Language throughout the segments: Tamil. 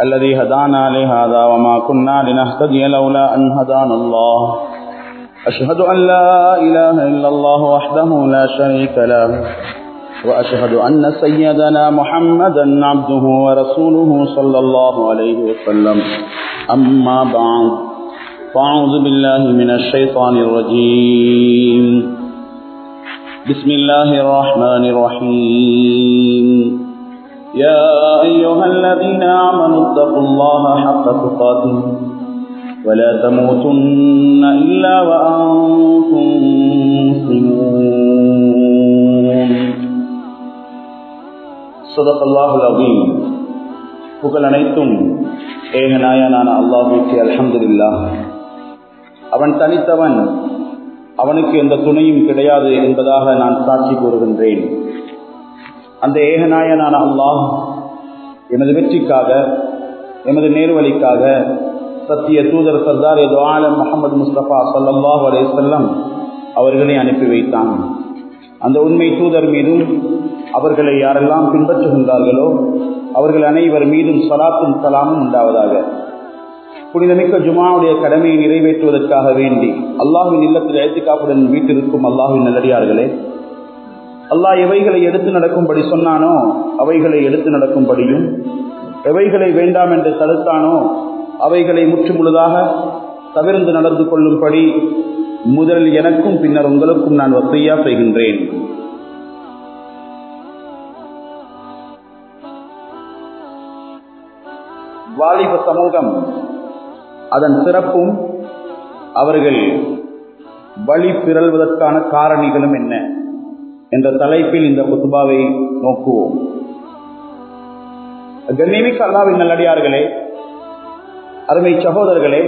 الذي هدانا لهذا وما كنا لنهتدي لولا أن هدانا الله أشهد أن لا إله إلا الله وحده لا شريك له وأشهد أن سيدنا محمدا عبده ورسوله صلى الله عليه وسلم أما بعد فأعوذ بالله من الشيطان الرجيم بسم الله الرحمن الرحيم يا أيها الذين آمنوا اتقوا الله حق تقاته ولا تموتن إلا وأنتم مسلمون صدق الله العظيم புகழ் அனைத்தும் ஏகநாயனான அல்லாஹுக்கு அல்ஹம்துலில்லா அவன் தனித்தவன் அவனுக்கு எந்த துணையும் கிடையாது என்பதாக நான் சாட்சி கூறுகின்றேன் அந்த ஏகநாயனான அல்லாஹ் எனது வெற்றிக்காக எமது நேர்வழிக்காக சத்திய தூதர் சர்தார் எது ஆலம் முகமது முஸ்தபா சல்லாஹ் அலே செல்லம் அவர்களை அனுப்பி வைத்தான் அந்த உண்மை தூதர் மீதும் அவர்களை யாரெல்லாம் பின்பற்றுகின்றார்களோ அவர்கள் அனைவர் மீதும் சலாத்தும் சலாமும் உண்டாவதாக புனிதமிக்க ஜுமாவுடைய கடமையை நிறைவேற்றுவதற்காக வேண்டி அல்லாஹின் இல்லத்தில் எழுத்துக்காப்புடன் வீட்டிற்கும் அல்லாஹின் நல்லடியார்களே அல்லாஹ் எவைகளை எடுத்து நடக்கும்படி சொன்னானோ அவைகளை எடுத்து நடக்கும்படியும் எவைகளை வேண்டாம் என்று தடுத்தானோ அவைகளை முற்று முழுதாக தவிர்ந்து நடந்து கொள்ளும்படி முதலில் எனக்கும் பின்னர் உங்களுக்கும் நான் வசையா செய்கின்றேன் வாலிப சமூகம் அதன் சிறப்பும் அவர்கள் வழி பிறல்வதற்கான காரணிகளும் என்ன என்ற தலைப்பில் இந்த குத்துபாவை நோக்குவோம் கண்ணியமிக்க அல்லாவின் நல்லடியார்களே அருமை சகோதரர்களே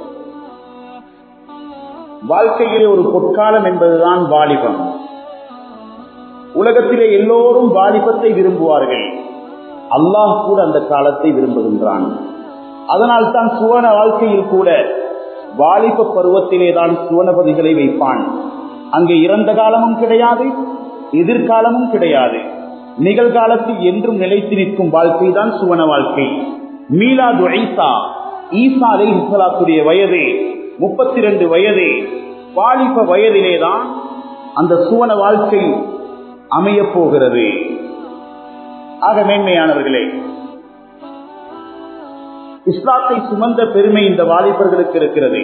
வாழ்க்கையிலே ஒரு பொற்காலம் என்பதுதான் வாலிபம் உலகத்திலே எல்லோரும் வாலிபத்தை விரும்புவார்கள் அல்லாஹ் கூட அந்த காலத்தை விரும்புகின்றான் அதனால் தான் சுவன வாழ்க்கையில் கூட வாலிப பருவத்திலே தான் சுவனபதிகளை வைப்பான் அங்கே இறந்த காலமும் கிடையாது எதிர்காலமும் கிடையாது நிகழ்காலத்தில் என்றும் நிலைத்து நிற்கும் வாழ்க்கை தான் சுவன வாழ்க்கை மீலாது ஐசா ஈசா அலை இஸ்லாத்துடைய வயது முப்பத்தி ரெண்டு வயது வாலிப வயதிலே தான் அந்த சுவன வாழ்க்கை அமைய போகிறது ஆக மேன்மையானவர்களே இஸ்லாத்தை சுமந்த பெருமை இந்த வாலிபர்களுக்கு இருக்கிறது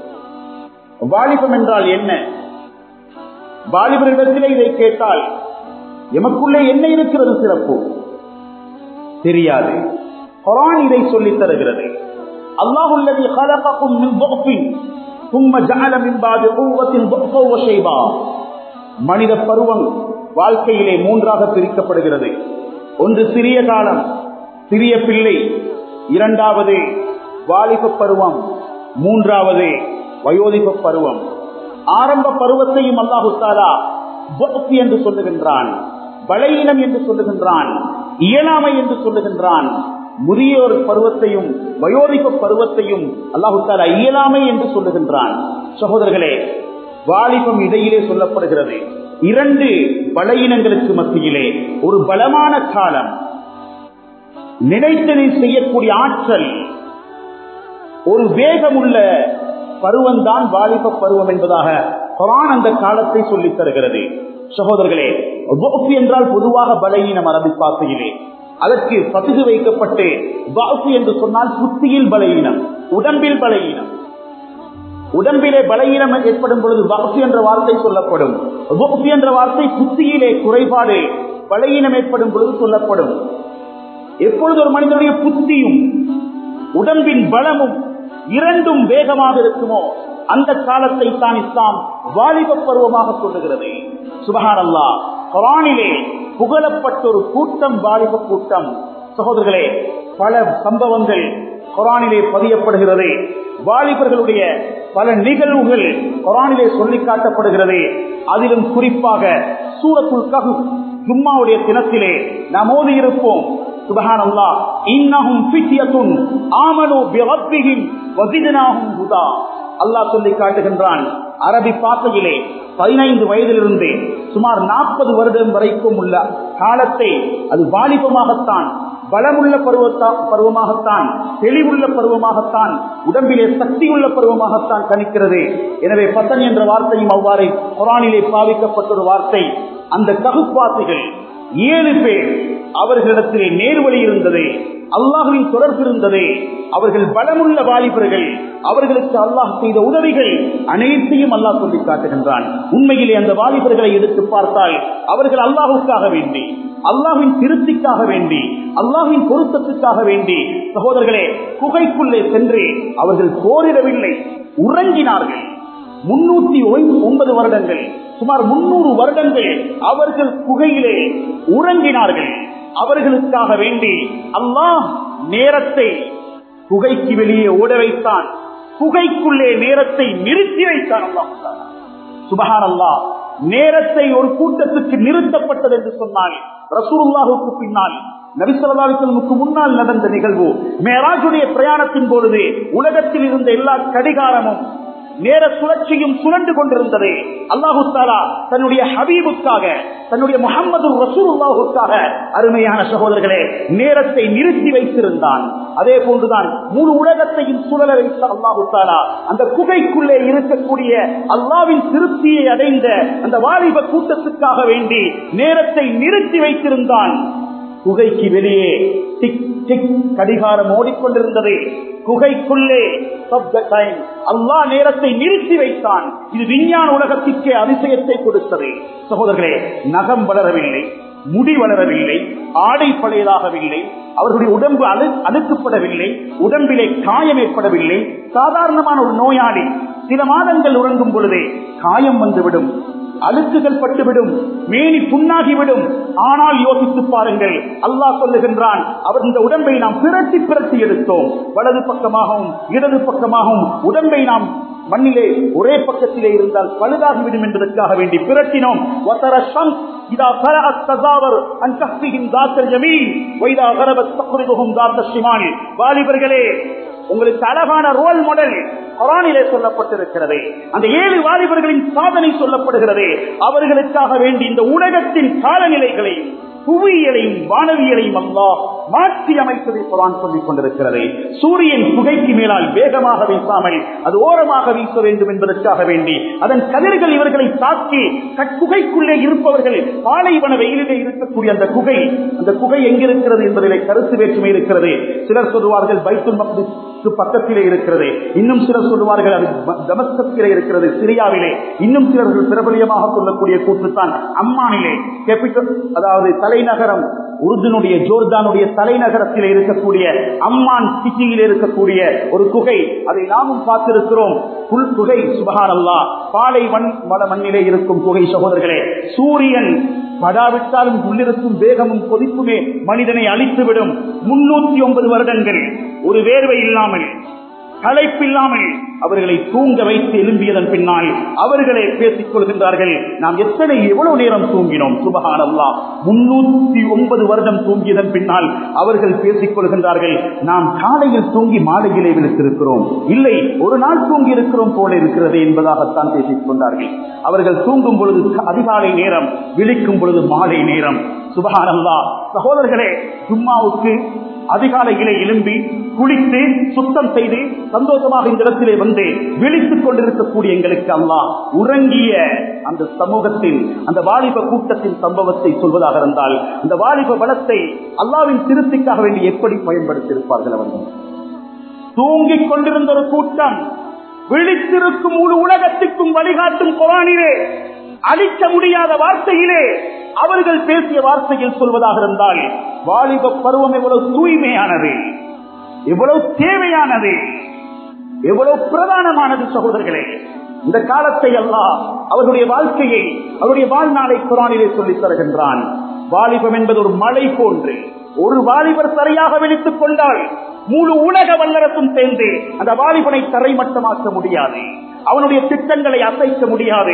வாலிபம் என்றால் என்ன வாலிபர்களிடத்திலே இதை கேட்டால் எமக்குள்ளே என்ன இருக்கிறது சிறப்பு தெரியாது குரான் இதை சொல்லித் தருகிறது அல்லாஹுல்லதி خلقكم من ضعف ثم جعل من بعد قوة ضعفا وشيبا மனித பருவம் வாழ்க்கையிலே மூன்றாக பிரிக்கப்படுகிறது ஒன்று சிறிய காலம் சிறிய பிள்ளை இரண்டாவது வாலிப பருவம் மூன்றாவது வயோதிப பருவம் ஆரம்ப பருவத்தையும் அல்லாஹு தாலா என்று சொல்லுகின்றான் பலையினம் என்று சொல்லுகின்றான் இயலாமை என்று சொல்லுகின்றான் முதியோர் பருவத்தையும் வயோதிப பருவத்தையும் அல்லாஹு தாலா இயலாமை என்று சொல்லுகின்றான் சகோதரர்களே வாலிபம் இடையிலே சொல்லப்படுகிறது இரண்டு பலையினங்களுக்கு மத்தியிலே ஒரு பலமான காலம் நினைத்ததை செய்யக்கூடிய ஆற்றல் ஒரு வேகமுள்ள பருவம்தான் வாலிப பருவம் என்பதாக குரான் அந்த காலத்தை சொல்லித் தருகிறது சகோதரர்களே என்றால் பொதுவாக பலகீனம் அரபி பாசையிலே அதற்கு பசுகு வைக்கப்பட்டு வாசு என்று சொன்னால் புத்தியில் பலகீனம் உடம்பில் பலகீனம் உடம்பிலே பலகீனம் ஏற்படும் பொழுது வாசி என்ற வார்த்தை சொல்லப்படும் வாசி என்ற வார்த்தை புத்தியிலே குறைபாடு பலகீனம் ஏற்படும் பொழுது சொல்லப்படும் எப்பொழுது ஒரு மனிதனுடைய புத்தியும் உடம்பின் பலமும் இரண்டும் வேகமாக இருக்குமோ அந்த காலத்தை தான் இஸ்லாம் வாலிப பருவமாக சொல்லுகிறது சுபகான் அல்லா குரானிலே புகழப்பட்ட ஒரு கூட்டம் வாலிப கூட்டம் சகோதரர்களே பல சம்பவங்கள் குரானிலே பதியப்படுகிறது வாலிபர்களுடைய பல நிகழ்வுகள் குரானிலே சொல்லி காட்டப்படுகிறது அதிலும் குறிப்பாக சூரத்துல் கஹு ஜும்மாவுடைய தினத்திலே நாம் ஓதி இருப்போம் சுபஹான் அல்லா இன்னஹும் ஃபித்யத்துன் ஆமனு பிரப்பிஹிம் வஸித்னாஹும் ஹுதா அல்லாஹ் சொல்லி காட்டுகின்றான் அரபி பாசையிலே பதினைந்து வயதிலிருந்து சுமார் நாற்பது வருடம் வரைக்கும் உள்ள காலத்தை அது வாலிபமாகத்தான் பலமுள்ள பருவத்தா பருவமாகத்தான் தெளிவுள்ள பருவமாகத்தான் உடம்பிலே சக்தியுள்ள பருவமாகத்தான் கணிக்கிறது எனவே பத்தன் என்ற வார்த்தையும் அவ்வாறு குரானிலே பாவிக்கப்பட்ட ஒரு வார்த்தை அந்த ககுப்பாசிகள் ஏழு பேர் அவர்களிடத்திலே நேர்வழி இருந்தது அல்லாஹுவின் தொடர்பு இருந்தது அவர்கள் பலமுள்ள வாலிபர்கள் அவர்களுக்கு அல்லாஹ் செய்த உதவிகள் அனைத்தையும் அல்லாஹ் சொல்லி காட்டுகின்றான் உண்மையிலே அந்த வாலிபர்களை எடுத்து பார்த்தால் அவர்கள் அல்லாஹுக்காக வேண்டி அல்லாஹின் திருப்திக்காக வேண்டி அல்லாஹின் பொருத்தத்துக்காக வேண்டி சகோதரர்களே குகைக்குள்ளே சென்று அவர்கள் போரிடவில்லை உறங்கினார்கள் முன்னூத்தி ஒன்பது வருடங்கள் சுமார் முன்னூறு வருடங்கள் அவர்கள் குகையிலே உறங்கினார்கள் அவர்களுக்காக வேண்டி அல்லாஹ் நேரத்தை குகைக்கு வெளியே ஓட வைத்தான் குகைக்குள்ளே நேரத்தை நிறுத்தி வைத்தான் அல்லாஹ் சுபஹான் அல்லாஹ் நேரத்தை ஒரு கூட்டத்துக்கு நிறுத்தப்பட்டது என்று சொன்னால் ரசூலுல்லாஹுக்கு பின்னால் நபிசல்லாவுக்கு முன்னால் நடந்த நிகழ்வு மேராஜுடைய பிரயாணத்தின் பொழுது உலகத்தில் இருந்த எல்லா கடிகாரமும் நேர சுழற்சியும் சுழண்டு கொண்டிருந்தது அல்லாஹு தாலா தன்னுடைய ஹபீபுக்காக தன்னுடைய முகமது ரசூலுல்லாஹுக்காக அருமையான சகோதரர்களே நேரத்தை நிறுத்தி வைத்திருந்தான் அதே போன்றுதான் முழு உலகத்தையும் சுழல வைத்த அல்லாஹு தாலா அந்த குகைக்குள்ளே இருக்கக்கூடிய அல்லாவின் திருப்தியை அடைந்த அந்த வாலிப கூட்டத்துக்காக வேண்டி நேரத்தை நிறுத்தி வைத்திருந்தான் குகைக்கு வெளியே டிக் டிக் கடிகாரம் ஓடிக்கொண்டிருந்தது குகைக்குள்ளே அல்லா நேரத்தை நிறுத்தி வைத்தான் இது விஞ்ஞான உலகத்திற்கே அதிசயத்தை கொடுத்தது சகோதரர்களே நகம் வளரவில்லை முடி வளரவில்லை ஆடை பழையதாகவில்லை அவர்களுடைய உடம்பு அழு அழுக்கப்படவில்லை உடம்பிலே காயம் ஏற்படவில்லை சாதாரணமான ஒரு நோயாளி சில மாதங்கள் உறங்கும் பொழுதே காயம் வந்துவிடும் அழுக்குகள் பட்டுவிடும் மேனி புண்ணாகிவிடும் ஆனால் யோசித்து பாருங்கள் அல்லாஹ் சொல்லுகின்றான் அவர் இந்த உடம்பை நாம் பிரட்டி பிரட்டி எடுத்தோம் வலது பக்கமாகவும் இடது பக்கமாகவும் உடம்பை நாம் மண்ணிலே ஒரே பக்கத்திலே இருந்தால் பழுதாகிவிடும் என்பதற்காக வேண்டி பிரட்டினோம் இதா தசாவர் அந்தஸ்தியின் தாத்தல் ஜமீன் வைதா கரபத் தக்குரிதுகும் தாத்த சிமானி வாலிபர்களே உங்களுக்கு அழகான ரோல் மாடல் குரானிலே சொல்லப்பட்டிருக்கிறது அந்த ஏழு வாலிபர்களின் சாதனை சொல்லப்படுகிறது அவர்களுக்காக வேண்டி இந்த உலகத்தின் காலநிலைகளையும் புவியியலையும் வானவியலையும் அல்லா மாற்றி அமைப்பதை குரான் சொல்லிக் கொண்டிருக்கிறது சூரியன் புகைக்கு மேலால் வேகமாக வீசாமல் அது ஓரமாக வீச வேண்டும் என்பதற்காக வேண்டி அதன் கதிர்கள் இவர்களை தாக்கி குகைக்குள்ளே இருப்பவர்கள் பாலைவன வெயிலிலே இருக்கக்கூடிய அந்த குகை அந்த குகை எங்கிருக்கிறது என்பதிலே கருத்து வேற்றுமை இருக்கிறது சிலர் சொல்லுவார்கள் பைத்துல் மக்திஸ் பக்கத்திலே இருக்கிறது இன்னும் சிலர் சொல்லுவார்கள் அது தமஸ்கத்திலே இருக்கிறது சிரியாவிலே இன்னும் சிலர்கள் பிரபலியமாக சொல்லக்கூடிய கூற்றுத்தான் அம்மானிலே கேபிட்டல் அதாவது தலைநகரம் உருதுனுடைய ஜோர்தானுடைய தலைநகரத்தில் இருக்கக்கூடிய அம்மான் சிட்டியில் இருக்கக்கூடிய ஒரு குகை அதை நாமும் பார்த்திருக்கிறோம் புல் குகை சுபகான் அல்லா பாலை மண் மல மண்ணிலே இருக்கும் குகை சகோதரர்களே சூரியன் படாவிட்டாலும் உள்ளிருக்கும் வேகமும் கொதிப்புமே மனிதனை அழித்துவிடும் முன்னூத்தி ஒன்பது வருடங்கள் ஒரு வேர்வை இல்லாமல் களைப்பில்லாமல் அவர்களை தூங்க வைத்து எழும்பியதன் பின்னால் அவர்களே பேசிக் கொள்கின்றார்கள் நாம் எத்தனை எவ்வளவு நேரம் தூங்கினோம் சுபகான் அல்லா முன்னூத்தி ஒன்பது வருடம் தூங்கியதன் பின்னால் அவர்கள் பேசிக் கொள்கின்றார்கள் நாம் காலையில் தூங்கி மாலையிலே விழித்திருக்கிறோம் இல்லை ஒரு நாள் தூங்கி இருக்கிறோம் போல இருக்கிறது என்பதாகத்தான் பேசிக் கொண்டார்கள் அவர்கள் தூங்கும் பொழுது அதிகாலை நேரம் விழிக்கும் பொழுது மாலை நேரம் சுபகான் அல்லா சகோதரர்களே ஜும்மாவுக்கு அதிகாலையிலே எழும்பி குளித்து சுத்தம் செய்து சந்தோஷமாக இந்த இடத்திலே வந்து விழித்துக் கொண்டிருக்கக்கூடிய எங்களுக்கு அல்லா உறங்கிய அந்த சமூகத்தில் அந்த வாலிப கூட்டத்தின் சம்பவத்தை சொல்வதாக இருந்தால் அந்த வாலிப பலத்தை அல்லாவின் திருப்திக்காக வேண்டி எப்படி பயன்படுத்தியிருப்பார்கள் அவர்கள் தூங்கிக் கொண்டிருந்த ஒரு கூட்டம் விழித்திருக்கும் முழு உலகத்திற்கும் வழிகாட்டும் குரானிலே அழிக்க முடியாத வார்த்தையிலே அவர்கள் பேசிய வார்த்தையில் சொல்வதாக இருந்தால் வாலிப பருவம் எவ்வளவு தூய்மையானது எவ்வளவு தேவையானது எவ்வளவு பிரதானமானது சகோதரர்களே இந்த காலத்தை எல்லாம் அவருடைய வாழ்க்கையை அவருடைய வாழ்நாளை குரானிலே சொல்லித் தருகின்றான் வாலிபம் என்பது ஒரு மலை போன்று ஒரு வாலிபர் சரியாக விழித்துக் கொண்டால் முழு உலக வல்லரசும் சேர்ந்து அந்த வாலிபனை தரைமட்டமாக்க முடியாது அவனுடைய திட்டங்களை அசைக்க முடியாது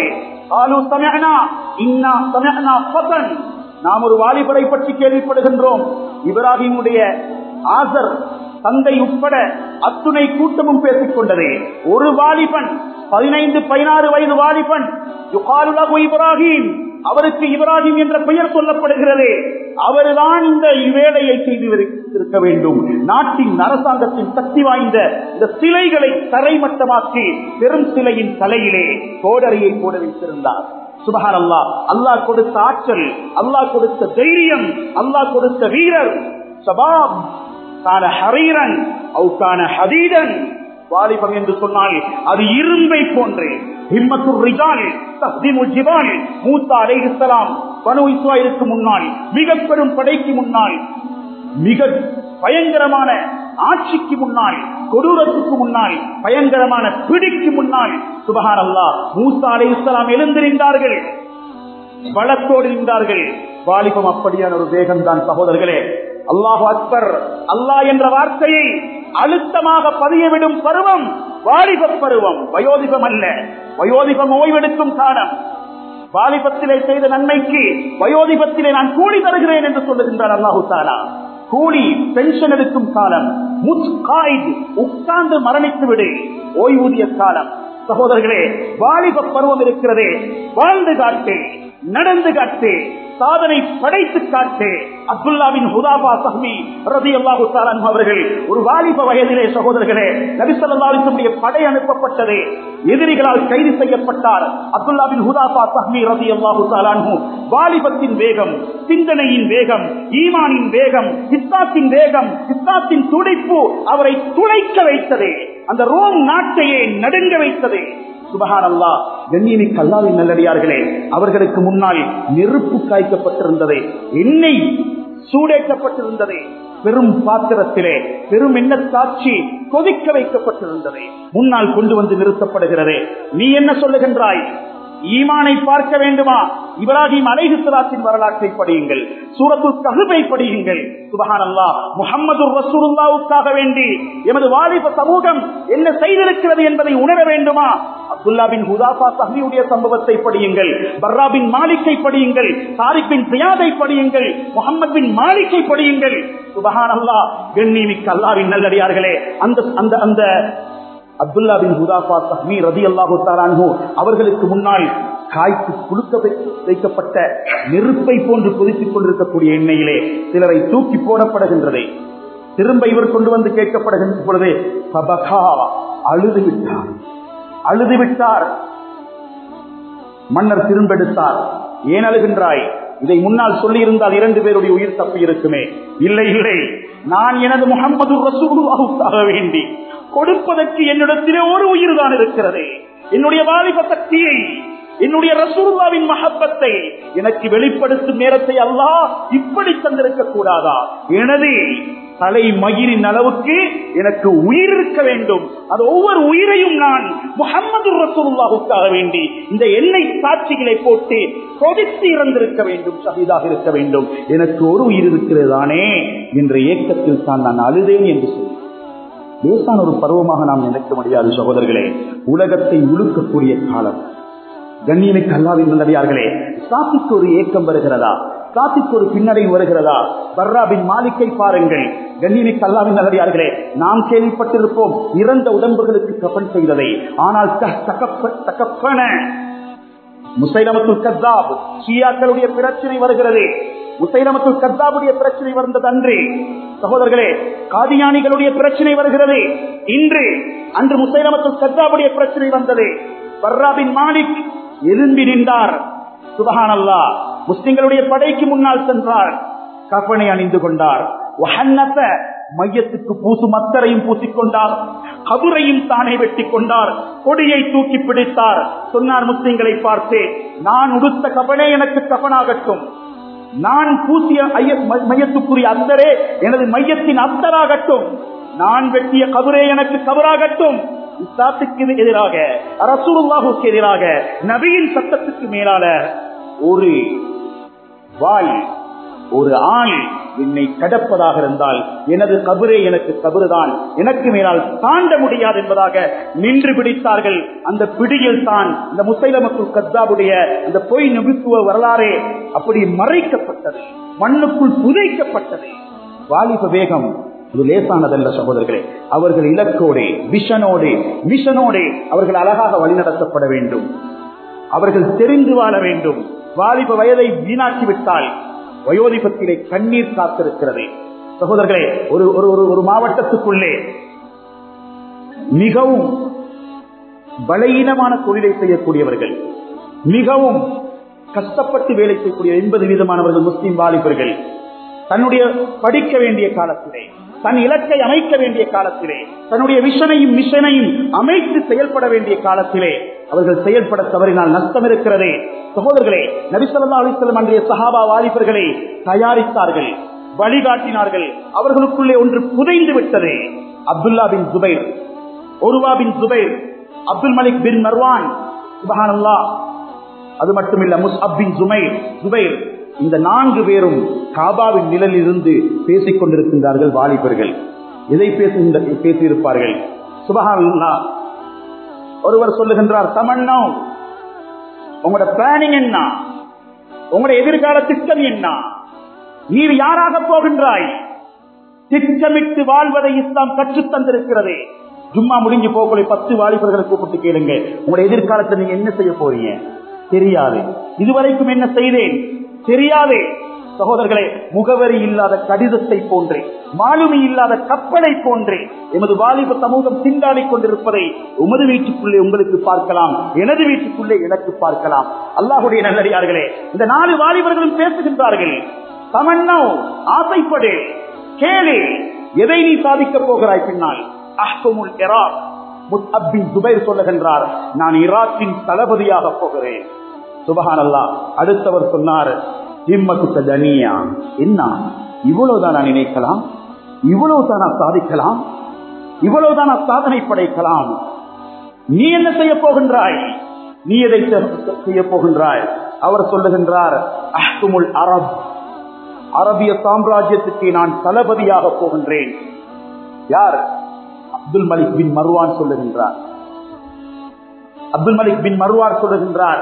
நாம் ஒரு வாலிபரை பற்றி கேள்விப்படுகின்றோம் இப்ராஹிமுடைய ஆசர் தந்தை உட்பட அத்துணை கூட்டமும் பேசிக் கொண்டது ஒரு வாலிபன் பதினைந்து பதினாறு வயது வாலிபன் இப்ராஹிம் அவருக்கு இப்ராஹிம் என்ற பெயர் சொல்லப்படுகிறது அவர்தான் இந்த வேலையை செய்து இருக்க வேண்டும் நாட்டின் அரசாங்கத்தின் சக்தி வாய்ந்த இந்த சிலைகளை தரைமட்டமாக்கி பெரும் சிலையின் தலையிலே கோடரியை போட வைத்திருந்தார் சுபஹான் அல்லா அல்லாஹ் கொடுத்த ஆற்றல் அல்லாஹ் கொடுத்த தைரியம் அல்லாஹ் கொடுத்த வீரர் சபாப் கான ஹரீரன் அவுக்கான ஹதீதன் வாலிபம் என்று சொன்னால் அது இரும்பை போன்று ஹிம்மத்துர் ரிஜால் தஸ்திமுல் ஜிபால் மூசா அலைஹிஸ்ஸலாம் பனு இஸ்ராயிலுக்கு முன்னால் மிக பெரும் படைக்கு முன்னால் மிக பயங்கரமான ஆட்சிக்கு முன்னால் கொடூரத்துக்கு முன்னால் பயங்கரமான பிடிக்கு முன்னால் சுபஹான் அல்லா மூசா அலை இஸ்லாம் எழுந்திருந்தார்கள் பலத்தோடு இருந்தார்கள் வாலிபம் அப்படியான ஒரு வேகம் தான் சகோதரர்களே அல்லாஹு அக்பர் அல்லாஹ் என்ற வார்த்தையை அழுத்தமாக பதியவிடும் பருவம் வாலிப பருவம் வயோதிபம் அல்ல வயோதிபம் ஓய்வெடுக்கும் காலம் வாலிபத்திலே செய்த நன்மைக்கு வயோதிபத்திலே நான் கூலி தருகிறேன் என்று சொல்லுகின்றார் அல்லாஹு தாலா கூலி பென்ஷன் எடுக்கும் காலம் உட்கார்ந்து மரணித்து விடு ஓய்வூதிய காலம் சகோதரர்களே வாலிப பருவம் இருக்கிறதே வாழ்ந்து காட்டு நடந்து காட்டு சாதனை படைத்து காட்டு அப்துல்லாவின் ஹுதாபா சஹ்மி ரதி அல்லாஹு அவர்கள் ஒரு வாலிப வயதிலே சகோதரர்களே நபிசல்லாவுடைய படை அனுப்பப்பட்டது எதிரிகளால் கைது செய்யப்பட்டார் அப்துல்லாவின் ஹுதாபா சஹ்மி ரதி அல்லாஹு தாலான்ஹு வாலிபத்தின் வேகம் சிந்தனையின் வேகம் ஈமானின் வேகம் இஸ்லாத்தின் வேகம் இஸ்லாத்தின் துடைப்பு அவரை துளைக்க வைத்தது அந்த ரோம் நாட்டையே நடுங்க வைத்தது சுபஹான் அல்லா கண்ணியமிக்கு அல்லாவின் நல்லடியார்களே அவர்களுக்கு முன்னால் நெருப்பு காய்க்கப்பட்டிருந்தது எண்ணெய் சூடேற்றப்பட்டிருந்தது பெரும் பாத்திரத்திலே பெரும் எண்ண சாட்சி கொதிக்க வைக்கப்பட்டிருந்தது முன்னால் கொண்டு வந்து நிறுத்தப்படுகிறது நீ என்ன சொல்லுகின்றாய் ஈமானை பார்க்க வேண்டுமா இப்ராஹிம் அலைஹிஸ்லாத்தின் வரலாற்றை படியுங்கள் சூரத்து ககுபை படியுங்கள் சுபஹான் அல்லா முகமது ரசூலுல்லாவுக்காக வேண்டி எமது வாலிப சமூகம் என்ன செய்திருக்கிறது என்பதை உணர வேண்டுமா அப்துல்லா பின் ஹுதாஃபா சஹியுடைய சம்பவத்தை படியுங்கள் பர்ரா பின் மாலிக்கை படியுங்கள் தாரிக் பின் சியாதை படியுங்கள் முகமது பின் மாலிக்கை படியுங்கள் சுபஹான் அல்லா கண்ணிமிக்க அல்லாவின் நல்லடியார்களே அந்த அந்த அந்த அப்துல்லா பின் ஹுதாஃபா சஹ்மி ரதி அல்லாஹு தாரான்ஹு அவர்களுக்கு முன்னால் காய்த்து குளுக்க வைக்கப்பட்ட நெருப்பை போன்று கொதித்துக் கொண்டிருக்கக்கூடிய எண்ணெயிலே சிலரை தூக்கி போடப்படுகின்றது திரும்ப இவர் கொண்டு வந்து கேட்கப்படுகின்ற பொழுது சபகா அழுது விட்டார் அழுது விட்டார் மன்னர் திரும்பெடுத்தார் ஏன் அழுகின்றாய் இதை முன்னால் சொல்லி இருந்தால் இரண்டு பேருடைய உயிர் தப்பி இருக்குமே இல்லை இல்லை நான் எனது முகமது ரசூலுவாவுக்காக வேண்டி கொடுப்பதற்கு என்னிடத்திலே ஒரு உயிர் தான் இருக்கிறது என்னுடைய வாலிப சக்தியை என்னுடைய ரசூல்லாவின் மகப்பத்தை எனக்கு வெளிப்படுத்தும் நேரத்தை அல்லாஹ் இப்படி தந்திருக்க கூடாதா எனது தலை மயிரின் அளவுக்கு எனக்கு உயிர் இருக்க வேண்டும் அது ஒவ்வொரு உயிரையும் நான் முகமது ரசூல்லாவுக்காக வேண்டி இந்த எண்ணெய் சாட்சிகளை போட்டு கொதித்து இறந்திருக்க வேண்டும் சகிதாக இருக்க வேண்டும் எனக்கு ஒரு உயிர் இருக்கிறதானே என்ற ஏக்கத்தில் தான் நான் அழுதேன் என்று சொல்லி லேசான ஒரு பருவமாக நாம் நினைக்க முடியாது சகோதரர்களே உலகத்தை உழுக்கக்கூடிய காலம் கண்ணியனுக்கு அல்லாவின் நல்லடியார்களே சாத்திக்கு ஒரு ஏக்கம் வருகிறதா சாத்திக்கு ஒரு பின்னடை வருகிறதா பர்ராபின் மாலிக்கை பாருங்கள் கண்ணியனுக்கு அல்லாவின் நல்லடியார்களே நாம் கேள்விப்பட்டிருப்போம் இறந்த உடம்புகளுக்கு கப்பன் செய்ததை ஆனால் தகப்பன முசைலமத்துல் கத்தாப் ஷியாக்களுடைய பிரச்சனை வருகிறது முசைலமத்துல் கத்தாபுடைய பிரச்சனை வந்தது அன்று சகோதரர்களே காதியானிகளுடைய பிரச்சனை வருகிறது இன்று அன்று முசைலமத்துல் கத்தாபுடைய பிரச்சனை வந்தது பர்ராபின் மாலிக் எழும்பி நின்றார் சுபஹான் அல்லா முஸ்லிம்களுடைய படைக்கு முன்னால் சென்றார் கப்பனை அணிந்து கொண்டார் மையத்துக்கு பூசு மத்தரையும் பூசிக்கொண்டார் கபுரையும் தானே வெட்டி கொண்டார் கொடியை தூக்கி பிடித்தார் சொன்னார் முஸ்லிம்களை பார்த்து நான் உடுத்த கபனே எனக்கு கபனாகட்டும் நான் பூசிய மையத்துக்குரிய அத்தரே எனது மையத்தின் அத்தராகட்டும் நான் வெட்டிய கபரே எனக்கு கபராகட்டும் இஸ்லாத்துக்கு எதிராக ரசூலுல்லாஹுக்கு எதிராக நபியின் சட்டத்துக்கு மேலால ஒரு வாய் ஒரு ஆண் என்னை கடப்பதாக இருந்தால் எனது கபரே எனக்கு கபறுதான் எனக்கு மேலால் தாண்ட முடியாது என்பதாக நின்று பிடித்தார்கள் அந்த பிடியில் தான் இந்த முசைலமக்குள் கத்தாவுடைய அந்த பொய் நபித்துவ வரலாறே அப்படி மறைக்கப்பட்டது மண்ணுக்குள் புதைக்கப்பட்டது வாலிப வேகம் இது லேசானதல்ல சகோதரர்களே அவர்கள் இலக்கோடு விஷனோடு மிஷனோடு அவர்கள் அழகாக வழிநடத்தப்பட வேண்டும் அவர்கள் தெரிந்து வாழ வேண்டும் வாலிப வயதை வீணாக்கி விட்டால் வயோதிபத்திலே கண்ணீர் காத்திருக்கிறது சகோதரர்களே ஒரு ஒரு ஒரு- ஒரு மாவட்டத்துக்குள்ளே மிகவும் பலகீனமான தொழிலை செய்யக்கூடியவர்கள் மிகவும் கஷ்டப்பட்டு வேலை செய்யக்கூடிய எண்பது வீதமானவர்கள் முஸ்லிம் வாலிபர்கள் தன்னுடைய படிக்க வேண்டிய காலத்திலே தன் இலக்கை அமைக்க வேண்டிய காலத்திலே தன்னுடைய விஷனையும் மிஷனையும் அமைத்து செயல்பட வேண்டிய காலத்திலே அவர்கள் செயல்பட தவறினால் நஷ்டம் இருக்கிறதே சகோதரர்களே நபிசல்லா அலிஸ்லம் அன்றைய சஹாபா வாலிபர்களை தயாரித்தார்கள் வழிகாட்டினார்கள் அவர்களுக்குள்ளே ஒன்று புதைந்து விட்டது அப்துல்லா பின் ஜுபைர் ஒருவா பின் ஜுபைர் அப்துல் மலிக் பின் மர்வான் சுபஹானல்லா அது மட்டுமில்ல முஸ்அப் பின் ஜுமைர் ஜுபைர் இந்த நான்கு பேரும் காபாவின் நிழலில் இருந்து பேசிக் கொண்டிருக்கின்றார்கள் வாலிபர்கள் எதை பேசுகின்ற பேசியிருப்பார்கள் சுபஹானல்லா ஒருவர் சொல்லுகின்றார் தமன்னோ உங்களோட பிளானிங் என்ன உங்களுடைய எதிர்கால திட்டம் என்ன நீர் யாராக போகின்றாய் திட்டமிட்டு வாழ்வதை இஸ்லாம் கற்றுத் தந்திருக்கிறது ஜும்மா முடிஞ்சு போகக்கூடிய பத்து வாலிபர்களை கூப்பிட்டு கேளுங்க உங்களுடைய எதிர்காலத்தை நீங்க என்ன செய்ய போறீங்க தெரியாது இதுவரைக்கும் என்ன செய்தேன் தெரியாதே சகோதரர்களே முகவரி இல்லாத கடிதத்தை போன்றே மாலுமி இல்லாத கப்பலை போன்றே எமது வாலிப சமூகம் திண்டாடிக் கொண்டிருப்பதை உமது வீட்டுக்குள்ளே உங்களுக்கு பார்க்கலாம் எனது வீட்டுக்குள்ளே எனக்கு பார்க்கலாம் அல்லாஹுடைய நல்லடியார்களே இந்த நாலு வாலிபர்களும் பேசுகின்றார்கள் தமன்னோ ஆசைப்படு கேளு எதை நீ சாதிக்கப் போகிறாய் பின்னால் அஹ்குமுல் இராக் முத்தப்பின் துபைர் சொல்லுகின்றார் நான் ஈராக்கின் தளபதியாக போகிறேன் சுபஹானல்லா அடுத்தவர் சொன்னார் ஹிம்மத்து தனியா என்ன இவ்வளவுதான் நான் நினைக்கலாம் இவ்வளவுதான் நான் சாதிக்கலாம் இவ்வளவுதான் நான் சாதனை படைக்கலாம் நீ என்ன செய்ய போகின்றாய் நீ எதை செ- செய்ய போகின்றாய் அவர் சொல்லுகின்றார் அஹ்குமுல் அரப் அரபிய சாம்ராஜ்யத்துக்கு நான் தளபதியாக போகின்றேன் யார் அப்துல் மலிக் பின் மர்வான் சொல்லுகின்றார் அப்துல் மலிக் பின் மர்வான் சொல்லுகின்றார்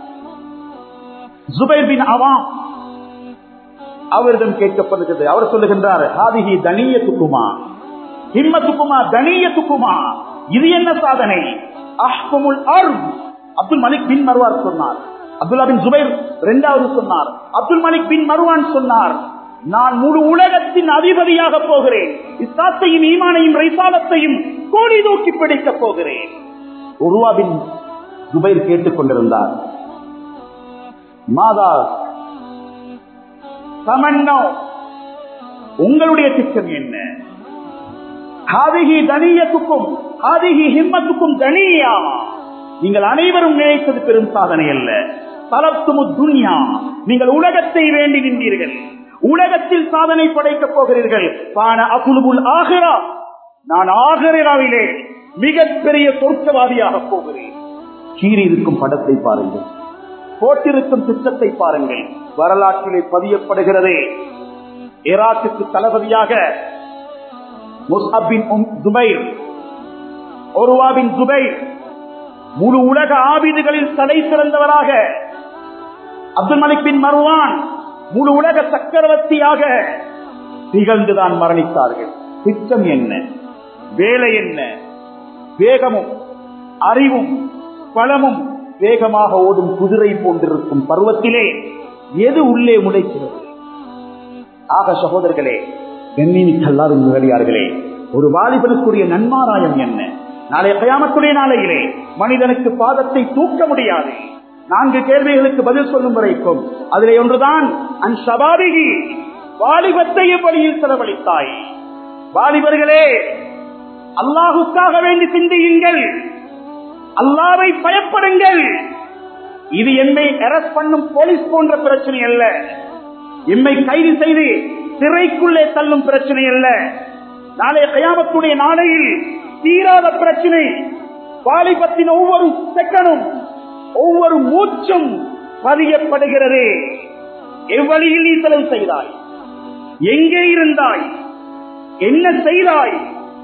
ஜுபைர் பின் அவாம் அவரிடம் கேட்கப்படுகிறது அவர் சொல்லுகின்றார் ஹாதிஹி தனியத்துக்குமா ஹிம்மத்துக்குமா தனியத்துக்குமா இது என்ன சாதனை அஹ்குமுல் அர்ப் அப்துல் மலிக் பின் மர்வார் சொன்னார் அப்துல்லா பின் ஜுபைர் இரண்டாவது சொன்னார் அப்துல் மலிக் பின் மர்வான் சொன்னார் நான் முழு உலகத்தின் அதிபதியாக போகிறேன் இஸ்லாத்தையும் ஈமானையும் ரைசாலத்தையும் கோடி தூக்கி பிடிக்கப் போகிறேன் உருவா பின் ஜுபைர் கேட்டுக் கொண்டிருந்தார் மாதா தமன்னோ உங்களுடைய திட்டம் என்ன ஹாதிஹி தனியத்துக்கும் ஹாதிஹி ஹிம்மத்துக்கும் தனியா நீங்கள் அனைவரும் நினைத்தது பெரும் சாதனை அல்ல தலத்துமு துன்யா நீங்கள் உலகத்தை வேண்டி நின்றீர்கள் உலகத்தில் சாதனை படைக்கப் போகிறீர்கள் பான அகுலுபுல் ஆகிறா நான் ஆகிராவிலே மிகப்பெரிய சொர்க்கவாதியாக போகிறேன் கீறி இருக்கும் படத்தை பாருங்கள் போட்டிருக்கும் திட்டத்தை பாருங்கள் வரலாற்றிலே பதியப்படுகிறதே ஈராக்குக்கு தளபதியாக முஸ்அபின் உம் ஜுபைர் ஒருவாபின் ஜுபைர் முழு உலக ஆபிதுகளில் தலை சிறந்தவராக அப்துல் மலிக் பின் மருவான் முழு உலக சக்கரவர்த்தியாக திகழ்ந்துதான் மரணித்தார்கள் திட்டம் என்ன வேலை என்ன வேகமும் அறிவும் பலமும் வேகமாக ஓடும் குதிரை போன்றிருக்கும் பருவத்திலே எது உள்ளே முளைக்கிறது ஆக சகோதரர்களே கண்ணிமிக்கல்லாவின் முதலியார்களே ஒரு வாலிபனுக்குரிய நன்மாராயம் என்ன நாளைய கயாமத்துடைய நாளையிலே மனிதனுக்கு பாதத்தை தூக்க முடியாது நான்கு கேள்விகளுக்கு பதில் சொல்லும் வரைக்கும் அதிலே ஒன்றுதான் அன் சபாதிகி வாலிபத்தையும் வழியில் செலவழித்தாய் வாலிபர்களே அல்லாஹுக்காக வேண்டி சிந்தியுங்கள் அல்லாவை பயப்படுங்கள் இது என்னை அரெஸ்ட் பண்ணும் போலீஸ் போன்ற பிரச்சனை அல்ல எம்மை கைது செய்து சிறைக்குள்ளே தள்ளும் பிரச்சனை அல்ல நாளைய கயாமத்துடைய நாளையில் தீராத பிரச்சனை வாலிபத்தின் ஒவ்வொரு செகண்டும் ஒவ்வொரு மூச்சும் பதியப்படுகிறது எவ்வழியில் நீ செலவு செய்தாய் எங்கே இருந்தாய் என்ன செய்தாய்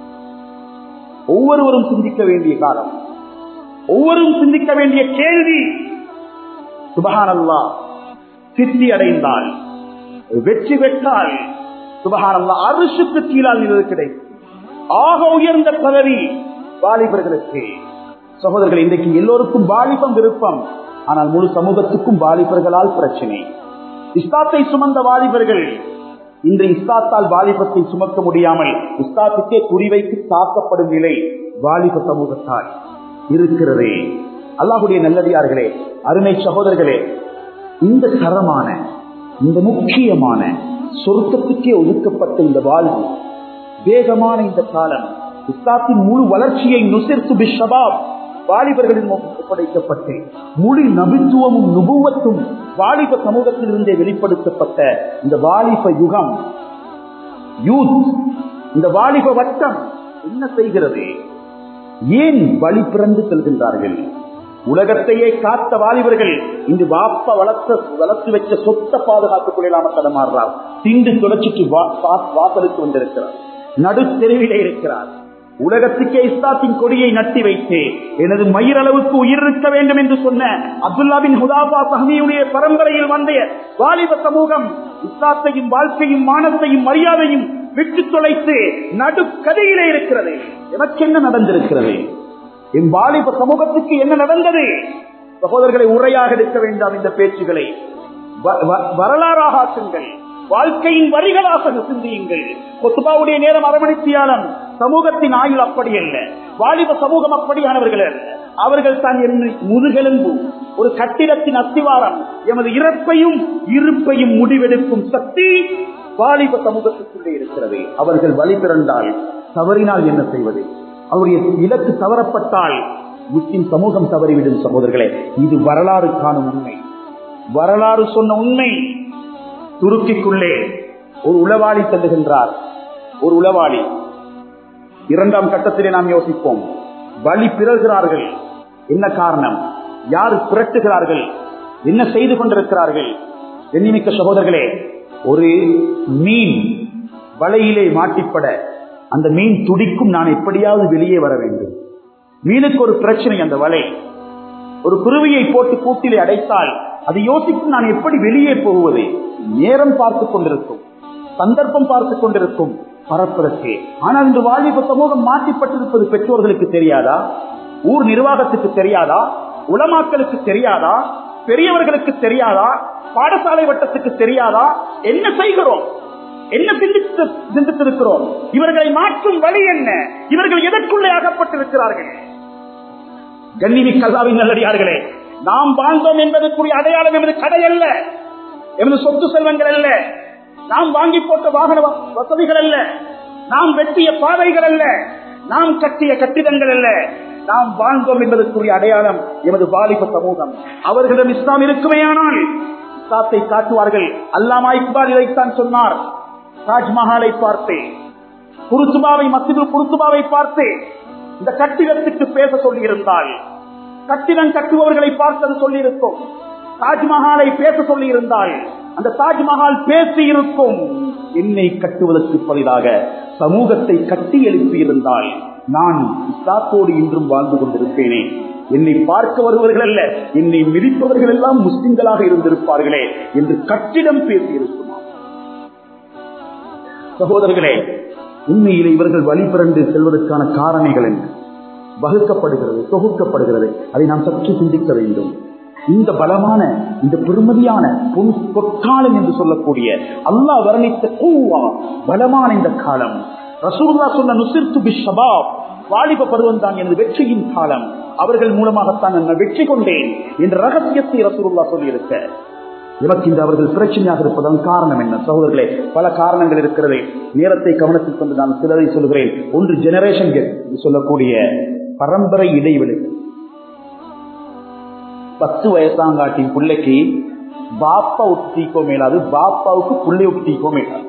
ஒவ்வொருவரும் சிந்திக்க வேண்டிய காலம் ஒவ்வொருவரும் சிந்திக்க வேண்டிய கேள்வி சுபஹானல்லா சித்தி அடைந்தால் வெற்றி பெற்றால் சுபஹானல்லா அரிசுக்கு கீழால் நிலை கிடைக்கும் ஆக உயர்ந்த பதவி வாலிபர்களுக்கு சகோதரர்கள் இன்றைக்கு எல்லோருக்கும் வாலிபம் விருப்பம் ஆனால் முழு சமூகத்துக்கும் வாலிபர்களால் பிரச்சனை இஸ்லாத்தை சுமந்த வாலிபர்கள் இன்று இஸ்லாத்தால் வாலிபத்தை சுமக்க முடியாமல் இஸ்லாத்துக்கே குறிவைத்து தாக்கப்படும் நிலை வாலிப சமூகத்தால் இருக்கிறதே அல்லாஹுடைய நல்லதியார்களே அருமை சகோதரர்களே இந்த தரமான இந்த முக்கியமான சொருக்கத்துக்கே ஒதுக்கப்பட்ட இந்த வாழ்வு வேகமான இந்த காலம் இஸ்லாத்தின் முழு வளர்ச்சியை நுசிர்த்து பிஷபாப் வாலிபர்களின் ஒப்படைக்கப்பட்டு முழு நபித்துவமும் நுபுவத்தும் வாலிப சமூகத்திலிருந்தே வெளிப்படுத்தப்பட்ட இந்த வாலிப யுகம் யூத் இந்த வாலிப வட்டம் என்ன செய்கிறது ஏன் வழி பிறந்து செல்கின்றார்கள் உலகத்தையே காத்த வாலிபர்கள் இன்று வாப்ப வளர்த்த வளர்த்து வச்ச சொத்த பாதுகாத்துக் கொள்ளாம தடமாறுறார் திண்டு துளைச்சிட்டு வாசலுக்கு வந்திருக்கிறார் நடு தெருவிலே இருக்கிறார் உலகத்துக்கே இஸ்லாத்தின் கொடியை நட்டி வைத்து எனது மயிரளவுக்கு உயிர் இருக்க வேண்டும் என்று சொன்ன அப்துல்லாவின் ஹுதாபா சஹமியுடைய பரம்பரையில் வந்த வாலிப சமூகம் இஸ்லாத்தையும் வாழ்க்கையும் மானத்தையும் மரியாதையும் விட்டு தொலைத்து நடுக்கதையிலே இருக்கிறது எனக்கு என்ன நடந்திருக்கிறது என் வாலிப சமூகத்துக்கு என்ன நடந்தது சகோதரர்களை உரையாக எடுக்க வேண்டாம் இந்த பேச்சுகளை வரலாறாக ஆக்குங்கள் வாழ்க்கையின் வரிகளாக சிந்தியுங்கள் கொத்துபாவுடைய நேரம் அரவணைத்தியாளன் சமூகத்தின் ஆயுள் அப்படி அல்ல வாலிப சமூகம் அப்படியானவர்கள் அல்ல அவர்கள் தான் என்ன முதுகெலும்பு ஒரு கட்டிடத்தின் அத்திவாரம் எமது இறப்பையும் இருப்பையும் முடிவெடுக்கும் சக்தி வாலிப சமூகத்துக்குள்ளே இருக்கிறது அவர்கள் வழி பிறந்தால் தவறினால் என்ன செய்வது அவருடைய இலக்கு தவறப்பட்டால் முஸ்லிம் சமூகம் தவறிவிடும் சகோதரர்களே இது வரலாறு காணும் உண்மை வரலாறு சொன்ன உண்மை துருக்கிக்குள்ளே ஒரு உளவாளி செல்லுகின்றார் ஒரு உளவாளி இரண்டாம் கட்டத்திலே நாம் யோசிப்போம் வழி பிறழ்கிறார்கள் என்ன காரணம் யார் புரட்டுகிறார்கள் என்ன செய்து கொண்டிருக்கிறார்கள் எண்ணிமிக்க சகோதரர்களே ஒரு மீன் வலையிலே மாட்டிப்பட அந்த மீன் துடிக்கும் நான் எப்படியாவது வெளியே வர வேண்டும் மீனுக்கு ஒரு பிரச்சனை அந்த வலை ஒரு குருவியை போட்டு கூட்டிலே அடைத்தால் அது யோசிக்கும் நான் எப்படி வெளியே போவது நேரம் பார்த்து கொண்டிருக்கும் சந்தர்ப்பம் பார்த்து கொண்டிருக்கும் பரப்புறக்கே ஆனால் இந்த வாலிப சமூகம் மாற்றிப்பட்டிருப்பது பெற்றோர்களுக்கு தெரியாதா ஊர் நிர்வாகத்துக்கு தெரியாதா உளமாக்களுக்கு தெரியாதா பெரியவர்களுக்கு தெரியாதா பாடசாலை வட்டத்துக்கு தெரியாதா என்ன செய்கிறோம் என்ன சிந்தித்து சிந்தித்திருக்கிறோம் இவர்களை மாற்றும் வழி என்ன இவர்கள் எதற்குள்ளே அகப்பட்டிருக்கிறார்கள் கண்ணிமி கல்லாவின் நல்லடியார்களே நாம் வாழ்ந்தோம் என்பதற்குரிய அடையாளம் எமது கடை அல்ல எமது சொத்து செல்வங்கள் அல்ல நாம் வாங்கி போட்ட வாகன வசதிகள் அல்ல நாம் வெட்டிய பாதைகள் அல்ல நாம் கட்டிய கட்டிடங்கள் அல்ல நாம் வாழ்ந்தோம் என்பதற்குரிய அடையாளம் எமது வாலிப சமூகம் அவர்களிடம் இஸ்லாம் இருக்குமேயானால் இஸ்லாத்தை காட்டுவார்கள் அல்லாமா இக்பால் இதைத்தான் சொன்னார் தாஜ்மஹாலை பார்த்தேன் குருத்துபாவை மத்திய குருத்துபாவை பார்த்தேன் இந்த கட்டிடத்துக்கு பேச சொல்லி இருந்தால் கட்டிடம் கட்டுபவர்களை பார்த்தது சொல்லி இருக்கும் தாஜ்மஹாலை பேச சொல்லி இருந்தால் அந்த தாஜ்மஹால் பேசி இருக்கும் என்னை கட்டுவதற்கு பதிலாக சமூகத்தை கட்டி எழுப்பி இருந்தால் நான் இஸ்லாத்தோடு இன்றும் வாழ்ந்து கொண்டிருப்பேனே என்னை பார்க்க வருவர்கள் அல்ல என்னை மிதிப்பவர்கள் எல்லாம் முஸ்லிம்களாக இருந்திருப்பார்களே என்று கட்டிடம் பேசி இருக்குமா சகோதரர்களே உண்மையிலே இவர்கள் வழிபிறந்து செல்வதற்கான காரணிகள் என்ன வகுக்கப்படுகிறது தொகுக்கப்படுகிறது அதை நாம் சற்று சிந்திக்க வேண்டும் இந்த பலமான இந்த பெருமதியான பொன் பொற்காலம் என்று சொல்லக்கூடிய அல்லாஹ் வர்ணித்த கூவா பலமான இந்த காலம் ரசூல்லா சொன்ன நுசிர்த்து பிஷபாப் வாலிப பருவம் தான் எனது வெற்றியின் காலம் அவர்கள் மூலமாகத்தான் நான் வெற்றி கொண்டேன் என்ற ரகசியத்தை ரசூல்லா சொல்லியிருக்க எனக்கு இந்த அவர்கள் பிரச்சனையாக இருப்பதன் காரணம் என்ன சகோதரர்களே பல காரணங்கள் இருக்கிறது நேரத்தை கவனத்தில் கொண்டு நான் சிலரை சொல்கிறேன் ஒன்று ஜெனரேஷன் கேப் சொல்லக்கூடிய பரம்பரை இடைவெளி பத்து வயசாங்காட்டின் பிள்ளைக்கு பாப்பா விட்டு தீக்கோ மேலாது பாப்பாவுக்கு பிள்ளை விட்டு தீக்கோ மேலாது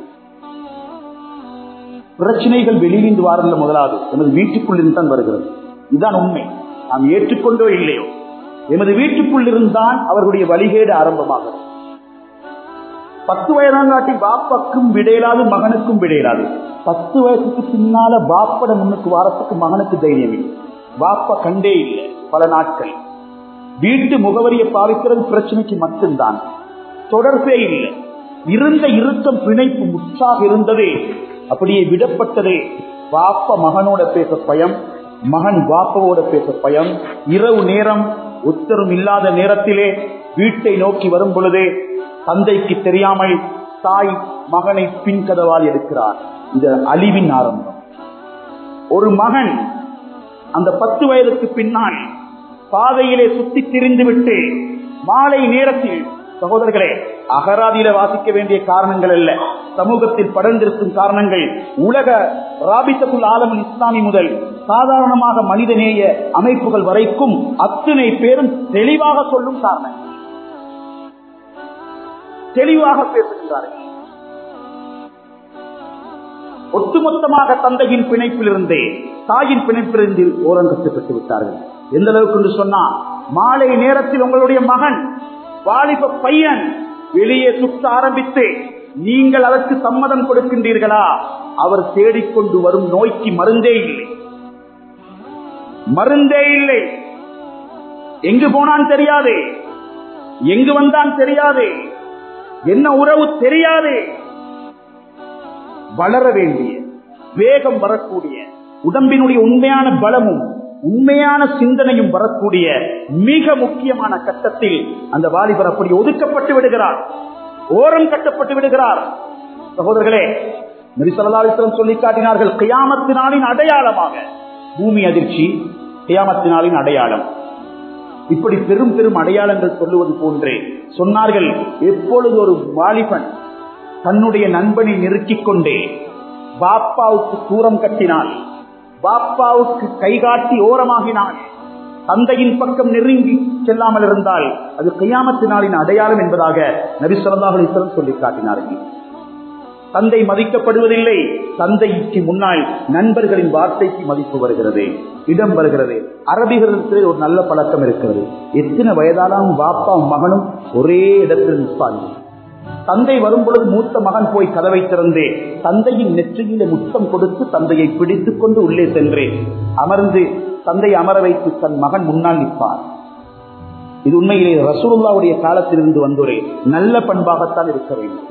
பிரச்சனைகள் வெளியிலிருந்து வாரல முதலாவது எமது வீட்டுக்குள்ளிருந்து தான் வருகிறது இதுதான் உண்மை நாம் ஏற்றுக்கொண்டோ இல்லையோ எமது வீட்டுக்குள் இருந்தான் அவர்களுடைய வழிகேடு ஆரம்பமாகிறது பத்து வயதாங்காட்டி பாப்பாக்கும் விடையிலாது மகனுக்கும் விடையிலாது பத்து வயசுக்கு பின்னால பாப்பட முன்னுக்கு வாரத்துக்கு மகனுக்கு தைரியம் இல்லை பாப்பா கண்டே இல்லை பல நாட்கள் வீட்டு முகவரியை பாவிக்கிறது பிரச்சனைக்கு மட்டும்தான் தொடர்பே இல்லை இருந்த இறுக்கம் பிணைப்பு முற்றாக இருந்ததே அப்படியே விடப்பட்டதே பாப்ப மகனோட பேச பயம் மகன் பாப்பாவோட பேச பயம் இரவு நேரம் உத்தரும் இல்லாத நேரத்திலே வீட்டை நோக்கி வரும் பொழுது தந்தைக்கு தெரியாமல் தாய் மகனை பின்கதவால் எடுக்கிறார் இது அழிவின் ஆரம்பம் ஒரு மகன் அந்த பத்து வயதுக்கு பின்னால் பாதையிலே சுத்தி திரிந்து விட்டு மாலை நேரத்தில் சகோதரர்களே அகராதியில வாசிக்க வேண்டிய காரணங்கள் அல்ல சமூகத்தில் படர்ந்திருக்கும் காரணங்கள் உலக ராபித்தகுல் ஆலமின் இஸ்லாமி முதல் சாதாரணமாக மனிதநேய அமைப்புகள் வரைக்கும் அத்தனை பேரும் தெளிவாக சொல்லும் காரணம் தெளிவாக பேசுகிறார்கள் ஒட்டுமொத்தமாக தந்தையின் பிணைப்பிலிருந்தே தாயின் பிணைப்பிலிருந்து ஓரங்கப்பட்டு விட்டார்கள் எந்த அளவுக்கு என்று சொன்னா மாலை நேரத்தில் உங்களுடைய மகன் வாலிப பையன் வெளியே சுத்த ஆரம்பித்து நீங்கள் அதற்கு சம்மதம் கொடுக்கின்றீர்களா அவர் தேடிக்கொண்டு வரும் நோய்க்கு மருந்தே இல்லை மருந்தே இல்லை எங்கு போனான் தெரியாது எங்கு வந்தான் தெரியாது என்ன உறவு தெரியாது வளர வேண்டிய வேகம் வரக்கூடிய உடம்பினுடைய உண்மையான பலமும் உண்மையான சிந்தனையும் வரக்கூடிய மிக முக்கியமான கட்டத்தில் அந்த வாலிபர் அப்படி ஒதுக்கப்பட்டு விடுகிறார் ஓரம் கட்டப்பட்டு விடுகிறார் சகோதரர்களே நரிசலாலிசலம் சொல்லி காட்டினார்கள் கியாமத்தினாலின் அடையாளமாக பூமி அதிர்ச்சி கியாமத்தினாலின் அடையாளம் இப்படி பெரும் பெரும் அடையாளங்கள் சொல்லுவது போன்றே சொன்னார்கள் எப்பொழுது ஒரு வாலிபன் தன்னுடைய நண்பனை நெருக்கிக் கொண்டே பாப்பாவுக்கு தூரம் கட்டினான் பாப்பாவுக்கு கைகாட்டி ஓரமாகினான் தந்தையின் பக்கம் நெருங்கி செல்லாமல் இருந்தால் அது கையாமத்தினாலின் அடையாளம் என்பதாக நபி சொல்லாஹலிஸ்வரம் சொல்லி காட்டினார்கள் தந்தை மதிக்கப்படுவதில்லை தந்தைக்கு முன்னால் நண்பர்களின் வார்த்தைக்கு மதிப்பு வருகிறது இடம் வருகிறது அரபிகளிடத்தில் ஒரு நல்ல பழக்கம் இருக்கிறது எத்தனை வயதானாலும் பாப்பாவும் மகனும் ஒரே இடத்தில் நிற்பார்கள் தந்தை வரும்பொழுது மூத்த மகன் போய் கதவை திறந்தே தந்தையின் நெற்றியில முத்தம் கொடுத்து தந்தையை பிடித்துக் கொண்டு உள்ளே சென்றேன் அமர்ந்து தந்தை அமர வைத்து தன் மகன் முன்னால் நிற்பார் இது உண்மையிலே ரசூலுல்லாவுடைய காலத்திலிருந்து வந்தொரு நல்ல பண்பாகத்தான் இருக்க வேண்டும்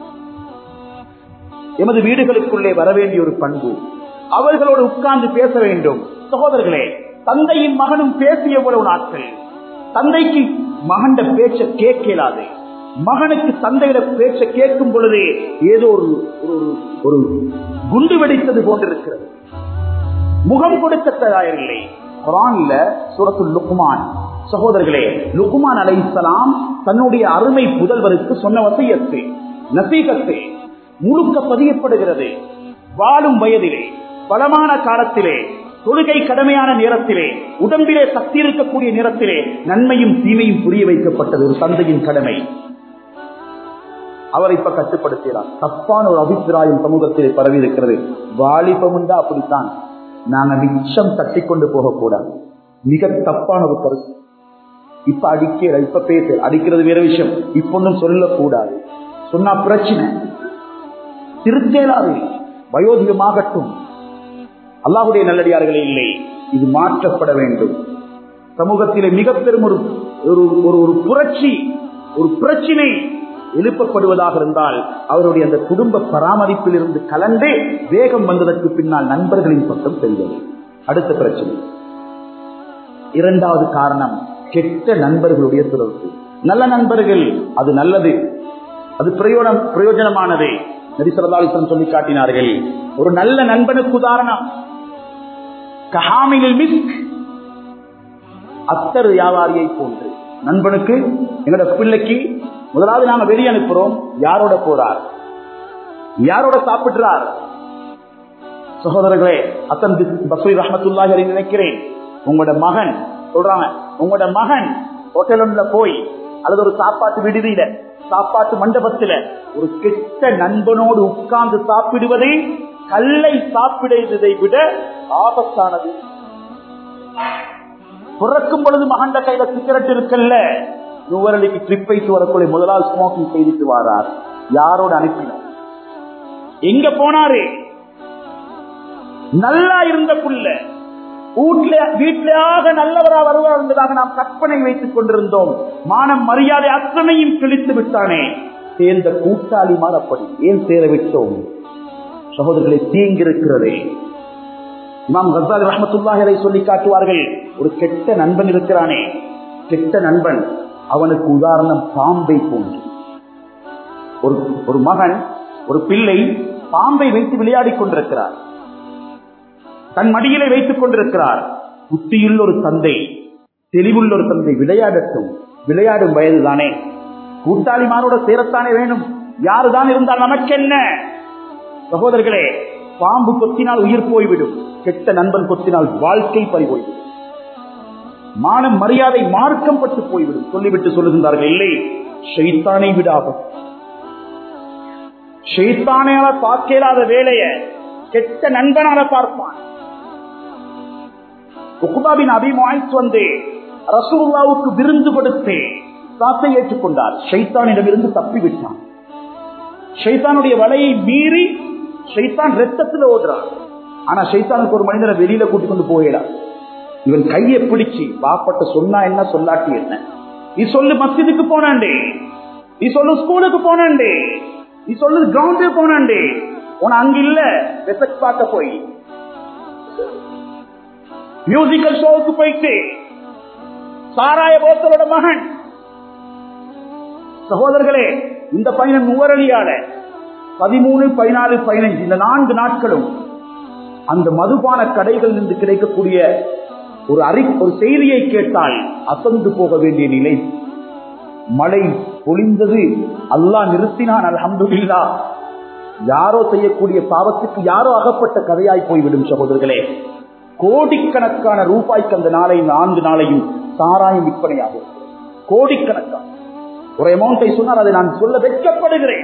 எமது வீடுகளுக்குள்ளே வர வேண்டிய ஒரு பண்பு அவர்களோடு உட்கார்ந்து பேச வேண்டும் சகோதரர்களே தந்தையும் மகனும் பேசிய எவ்வளவு நாட்கள் தந்தைக்கு மகண்ட பேச்ச கேட்கலாது மகனுக்கு தந்தையிட பேச்ச கேட்கும் பொழுதே ஏதோ ஒரு ஒரு குண்டு வெடித்தது போன்றிருக்கிறது முகம் கொடுக்க தயாரில்லை குரான்ல சுரத்து லுக்குமான் சகோதரர்களே லுக்குமான் அலை இஸ்லாம் தன்னுடைய அருமை புதல்வருக்கு சொன்ன வசியத்து நசீகத்து முழுக்க பதியப்படுகிறது வாழும் வயதிலே பலமான காலத்திலே தொழுகை கடமையான நேரத்திலே உடம்பிலே சக்தி இருக்கக்கூடிய நேரத்திலே நன்மையும் தீமையும் புரிய வைக்கப்பட்டது ஒரு தந்தையின் கடமை அவர் இப்ப கட்டுப்படுத்துகிறார் தப்பான ஒரு அபிப்பிராயம் சமூகத்திலே பரவி இருக்கிறது வாலிபம் உண்டா அப்படித்தான் நாங்க மிச்சம் தட்டி கொண்டு போகக்கூடாது மிக தப்பான ஒரு கருத்து இப்ப அடிக்கிற இப்ப பேச அடிக்கிறது வேற விஷயம் இப்ப ஒன்றும் சொல்லக்கூடாது சொன்னா பிரச்சனை திருத்தேலாது வயோதிகமாகட்டும் அல்லாஹுடைய நல்லடியார்களே இல்லை இது மாற்றப்பட வேண்டும் சமூகத்திலே மிக பெரும் ஒரு ஒரு ஒரு புரட்சி ஒரு பிரச்சினை எழுப்பப்படுவதாக இருந்தால் அவருடைய அந்த குடும்ப பராமரிப்பில் இருந்து கலந்தே வேகம் வந்ததற்கு பின்னால் நண்பர்களின் பக்கம் செல்வது அடுத்த பிரச்சனை இரண்டாவது காரணம் கெட்ட நண்பர்களுடைய தொடர்பு நல்ல நண்பர்கள் அது நல்லது அது பிரயோஜனம் பிரயோஜனமானது நரிசரதாலிசன் சொல்லி காட்டினார்கள் ஒரு நல்ல நண்பனுக்கு உதாரணம் கஹாமிலில் மிஸ்க் அத்தர் வியாபாரியை போன்று நண்பனுக்கு எங்களோட பிள்ளைக்கு முதலாவது நாங்க வெளியே அனுப்புறோம் யாரோட போறார் யாரோட சாப்பிடுறார் சகோதரர்களே அத்தன் பஸ்வீர் ரஹமத்துல்லாஹி நினைக்கிறேன் உங்களோட மகன் சொல்றாங்க உங்களோட மகன் ஹோட்டல் ஒன்றுல போய் அல்லது ஒரு சாப்பாட்டு விடுதியில சாப்பாட்டு மண்டபத்துல ஒரு கெட்ட நண்பனோடு உட்கார்ந்து சாப்பிடுவதை கல்லை சாப்பிடுவதை விட ஆபத்தானது பிறக்கும் பொழுது மகண்ட கையில சிகரெட் இருக்கல்ல நுவரலிக்கு ட்ரிப் வைத்து வரக்கூடிய முதலால் ஸ்மோக்கிங் செய்துட்டு வாரார் யாரோட அனுப்பினார் எங்க போனாரு நல்லா இருந்த புள்ள வீட்டுல வீட்டிலாக நல்லவரா வருவார் என்பதாக நாம் கற்பனை வைத்துக் கொண்டிருந்தோம் மானம் மரியாதை அத்தனையும் கிழித்து விட்டானே சேர்ந்த கூட்டாளி மாறப்படி ஏன் சேர விட்டோம் சகோதரர்களை தீங்கிருக்கிறதே இமாம் கசாலி ரஹமத்துல்லாஹரை சொல்லி காட்டுவார்கள் ஒரு கெட்ட நண்பன் இருக்கிறானே கெட்ட நண்பன் அவனுக்கு உதாரணம் பாம்பை போன்று ஒரு ஒரு மகன் ஒரு பிள்ளை பாம்பை வைத்து விளையாடிக் கொண்டிருக்கிறார் தன் மடியிலே வைத்துக் கொண்டிருக்கிறார் புத்தியுள்ள ஒரு தந்தை தெளிவுள்ள ஒரு தந்தை விளையாடட்டும் விளையாடும் வயதுதானே கூட்டாளிமாரோட சேரத்தானே வேணும் யாருதான் இருந்தால் நமக்கு என்ன சகோதரர்களே பாம்பு கொத்தினால் உயிர் போய்விடும் கெட்ட நண்பன் கொத்தினால் வாழ்க்கை பறிபோய்விடும் மானம் மரியாதை மார்க்கம் பட்டு போய்விடும் சொல்லிவிட்டு சொல்லுகின்றார்கள் இல்லை ஷைத்தானை விடாகும் ஷைத்தானையால பார்க்க இயலாத வேலைய கெட்ட நண்பனால பார்ப்பான் உக்குபாபின் அபிமாய்த்து வந்து ரசூல்லாவுக்கு விருந்து கொடுத்து சாத்தை ஏற்றுக்கொண்டார் ஷைத்தானிடமிருந்து தப்பிவிட்டான் ஷைத்தானுடைய வலையை மீறி ஷைத்தான் ரத்தத்தில் ஓடுறான் ஆனா ஷைத்தானுக்கு ஒரு மனிதனை வெளியில கூட்டிக் கொண்டு போயிடான் இவன் கையை பிடிச்சு பாப்பட்ட சொன்னா என்ன சொல்லாட்டி என்ன நீ சொல்லு மஸ்ஜிதுக்கு போனாண்டே நீ சொல்லு ஸ்கூலுக்கு போனாண்டே நீ சொல்லு கிரவுண்டுக்கு போனாண்டே உன அங்க இல்ல வெசக் பார்க்க போய் மியூசிக்கல் ஷோவுக்கு போயிட்டு சாராய போத்தலோட மகன் சகோதரர்களே இந்த பயணம் நுவரலியால பதிமூணு பதினாலு பதினைஞ்சு இந்த நான்கு நாட்களும் அந்த மதுபான கடைகள் நின்று கிடைக்கக்கூடிய ஒரு அறி ஒரு செய்தியை கேட்டால் அசந்து போக வேண்டிய நிலை மழை பொழிந்தது அல்லாஹ் நிறுத்தினான் அல்ஹம்துலில்லா யாரோ செய்யக்கூடிய பாவத்துக்கு யாரோ அகப்பட்ட கதையாய் போய்விடும் சகோதரர்களே கோடிக்கணக்கான ரூபாய்க்கு அந்த நாளை நான்கு நாளையும் சாராயம் விற்பனையாகும் கோடிக்கணக்கான ஒரு அமௌண்டை சொன்னால் அதை நான் சொல்ல வெட்கப்படுகிறேன்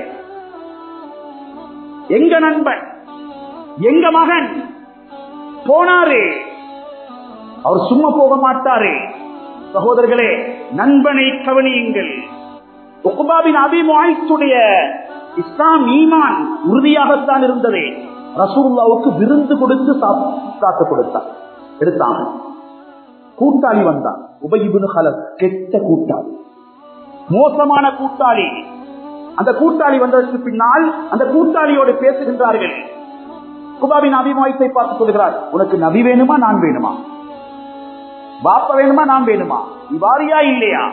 எங்க நண்பன் எங்க மகன் போனாரு அவர் சும்மா போக மாட்டாரு சகோதரர்களே நண்பனை கவனியுங்கள் உக்குபாபின் அபிமாய்த்துடைய இஸ்லாம் ஈமான் உறுதியாகத்தான் இருந்தது ரசூல்லாவுக்கு விருந்து கொடுத்து சாத்து கொடுத்தார் எடுத்தாங்க கூட்டாளி வந்தான் உபயிபுன் ஹலத் கெட்ட கூட்டாளி மோசமான கூட்டாளி அந்த கூட்டாளி வந்ததற்கு பின்னால் அந்த கூட்டாளியோடு பேசுகின்றார்கள் குபாபின் அபிமாயத்தை பார்த்து சொல்கிறார் உனக்கு நபி வேணுமா நான் வேணுமா பாப்ப வேணுமா நான் வேணுமா நீ வாரியா இல்லையா